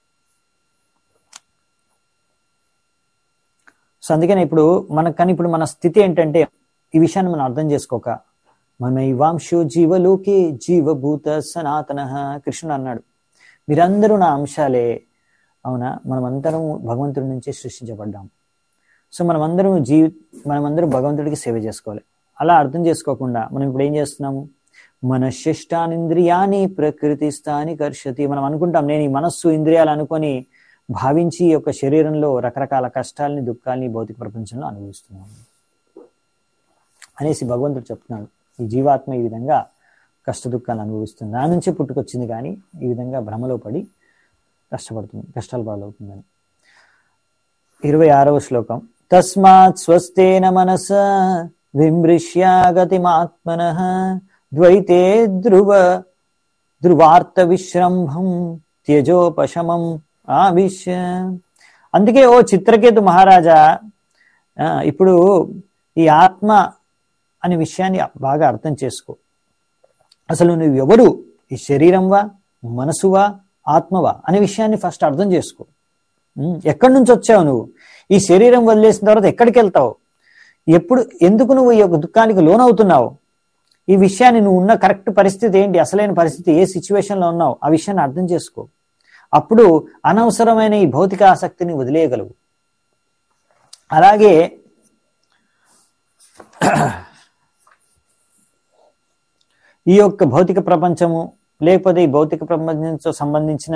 సో అందుకని ఇప్పుడు మనకు కానీ ఇప్పుడు మన స్థితి ఏంటంటే ఈ విషయాన్ని మనం అర్థం చేసుకోక మనైవాంశో జీవలోకే జీవభూత సనాతన కృష్ణుడు అన్నాడు మీరందరూ నా అంశాలే అవునా మనమందరం భగవంతుడి నుంచే సృష్టించబడ్డాం సో మనమందరం జీవి మనమందరం భగవంతుడికి సేవ చేసుకోవాలి అలా అర్థం చేసుకోకుండా మనం ఇప్పుడు ఏం చేస్తున్నాము మన శిష్టానింద్రియాని ప్రకృతి స్థాని కర్షతి మనం అనుకుంటాం నేను ఈ మనస్సు ఇంద్రియాలు అనుకొని భావించి ఈ యొక్క శరీరంలో రకరకాల కష్టాలని దుఃఖాలని భౌతిక ప్రపంచంలో అనుభవిస్తున్నాము అనేసి భగవంతుడు చెప్తున్నాడు ఈ జీవాత్మ ఈ విధంగా కష్ట దుఃఖాలు అనుభవిస్తుంది నా నుంచే పుట్టుకొచ్చింది కానీ ఈ విధంగా భ్రమలో పడి కష్టపడుతుంది కష్టాలు పాలవుతుందని ఇరవై ఆరవ శ్లోకం తస్మాత్ స్వస్థేన మనస విమృశ్య గతిమాత్మన ద్వైతే ధ్రువ ధ్రువార్త విశ్రంభం త్యజోపశమం ఆవిశ్య అందుకే ఓ చిత్రకేతు మహారాజా ఆ, ఇప్పుడు ఈ ఆత్మ అనే విషయాన్ని బాగా అర్థం చేసుకో అసలు నువ్వు ఎవరు ఈ శరీరంవా మనసువా ఆత్మవా అనే విషయాన్ని ఫస్ట్ అర్థం చేసుకో ఉమ్, ఎక్కడి నుంచి వచ్చావు నువ్వు ఈ శరీరం వదిలేసిన తర్వాత ఎక్కడికి వెళ్తావు ఎప్పుడు ఎందుకు నువ్వు ఈ యొక్క దుఃఖానికి లోనవుతున్నావు ఈ విషయాన్ని నువ్వు ఉన్న కరెక్ట్ పరిస్థితి ఏంటి అసలైన పరిస్థితి ఏ situation లో ఉన్నావు ఆ విషయాన్ని అర్థం చేసుకో అప్పుడు అనవసరమైన ఈ భౌతిక ఆసక్తిని వదిలేయగలవు అలాగే ఈ యొక్క భౌతిక ప్రపంచము లేకపోతే ఈ భౌతిక ప్రపంచంతో సంబంధించిన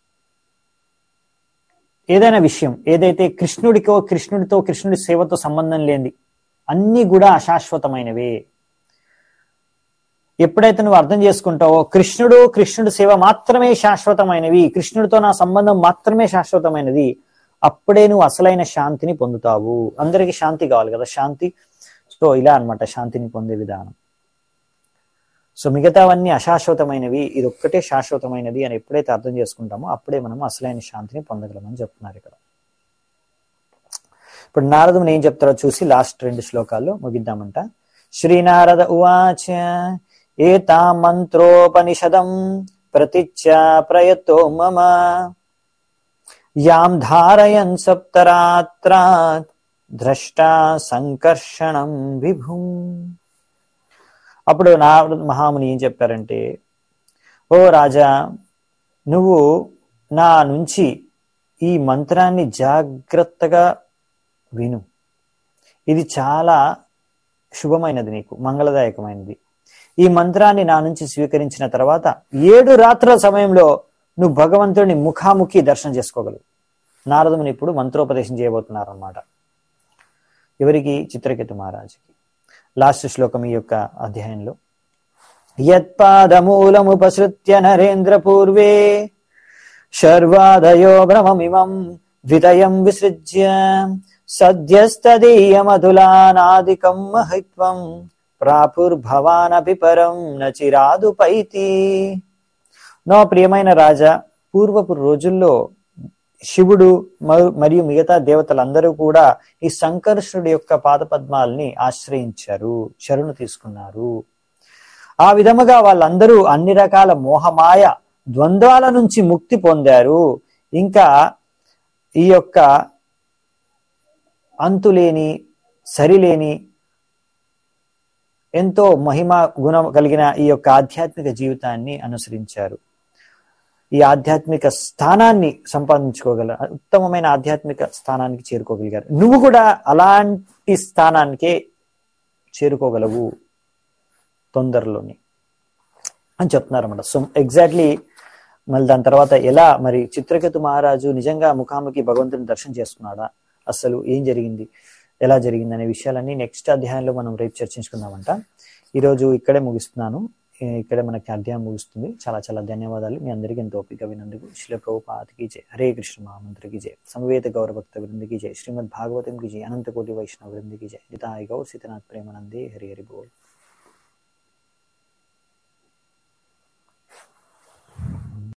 ఏదైనా విషయం ఏదైతే కృష్ణుడికో కృష్ణుడితో కృష్ణుడి సేవతో సంబంధం లేనిది అన్నీ కూడా అశాశ్వతమైనవే ఎప్పుడైతే నువ్వు అర్థం చేసుకుంటావో కృష్ణుడు కృష్ణుడి సేవ మాత్రమే శాశ్వతమైనవి కృష్ణుడితో నా సంబంధం మాత్రమే శాశ్వతమైనది అప్పుడే నువ్వు అసలైన శాంతిని పొందుతావు అందరికీ శాంతి కావాలి కదా శాంతి సో ఇలా అన్నమాట శాంతిని పొందే విధానం సో మిగతావన్నీ అశాశ్వతమైనవి ఇది ఒక్కటే శాశ్వతమైనది అని ఎప్పుడైతే అర్థం చేసుకుంటామో అప్పుడే మనం అసలైన శాంతిని పొందగలమని చెప్తున్నారు ఇక్కడ ఇప్పుడు నారదుని ఏం చెప్తారో చూసి లాస్ట్ రెండు శ్లోకాల్లో ముగిద్దామంట శ్రీనారద ఉవాచ ఏతా మంత్రోపనిషదం ప్రతిచ్చ ప్రయతో మమ యాం ధారయన్ సప్తరాత్రాత్ ద్రష్టా సంకర్షణం విభుం అప్పుడు నారద మహాముని ఏం చెప్పారంటే ఓ రాజా నువ్వు నా నుంచి ఈ మంత్రాన్ని జాగ్రత్తగా విను ఇది చాలా శుభమైనది నీకు మంగళదాయకమైనది ఈ మంత్రాన్ని నా నుంచి స్వీకరించిన తర్వాత ఏడు రాత్రుల సమయంలో నువ్వు భగవంతుడిని ముఖాముఖి దర్శనం చేసుకోగలవు నారదుని ఇప్పుడు మంత్రోపదేశం చేయబోతున్నారు అనమాట ఎవరికి చిత్రకేతు మహారాజుకి లాస్ట్ శ్లోకం ఈ యొక్క అధ్యాయంలో యత్పాదమూలముపసృత్య నరేంద్ర పూర్వే శర్వాదయో భ్రమమిమం ద్వితయం విసృజ్య సద్యస్తదీయమధులానాదికం మహిత్వం ప్రాపుర్భవానపి పరం నచిరాదు పైతి నో ప్రియమైన రాజా పూర్వపు రోజుల్లో శివుడు మ- మరియు మిగతా దేవతలందరూ కూడా ఈ సంకర్షుడి యొక్క పాదపద్మాల్ని ఆశ్రయించారు శరణు తీసుకున్నారు ఆ విధముగా వాళ్ళందరూ అన్ని రకాల మోహమాయ ద్వంద్వాల నుంచి ముక్తి పొందారు ఇంకా ఈ యొక్క అంతులేని సరిలేని ఎంతో మహిమ గుణం కలిగిన ఈ యొక్క ఆధ్యాత్మిక జీవితాన్ని అనుసరించారు ఈ ఆధ్యాత్మిక స్థానాన్ని సంపాదించుకోగల ఉత్తమమైన ఆధ్యాత్మిక స్థానానికి చేరుకోగలిగారు నువ్వు కూడా అలాంటి స్థానానికే చేరుకోగలవు తొందరలోనే అని చెప్తున్నారు అన్నమాట సో ఎగ్జాక్ట్లీ మళ్ళీ దాని తర్వాత ఎలా మరి చిత్రకేతు మహారాజు నిజంగా ముఖాముఖి భగవంతుని దర్శనం చేసుకున్నాడా అసలు ఏం జరిగింది ఎలా జరిగింది అనే విషయాలన్నీ నెక్స్ట్ అధ్యాయంలో మనం రేపు చర్చించుకుందామంట ఈరోజు ఇక్కడే ముగిస్తున్నాను ఏ- ఇక్కడే మనకి అధ్యాయం ముగుస్తుంది చాలా చాలా ధన్యవాదాలు మీ అందరికీ ఎంతో ఓపిక వినందుకు శిల ప్రభుపాతికి జై హరే కృష్ణ మహామంత్రికి జై సమవేత గౌరభక్త వృందికి జై శ్రీమద్ భాగవతం కి జై అనంత కోటి వైష్ణవ వృందికి జై జితాయి గౌర్ సీతనాథ్ ప్రేమానందే హరి హరి బోల్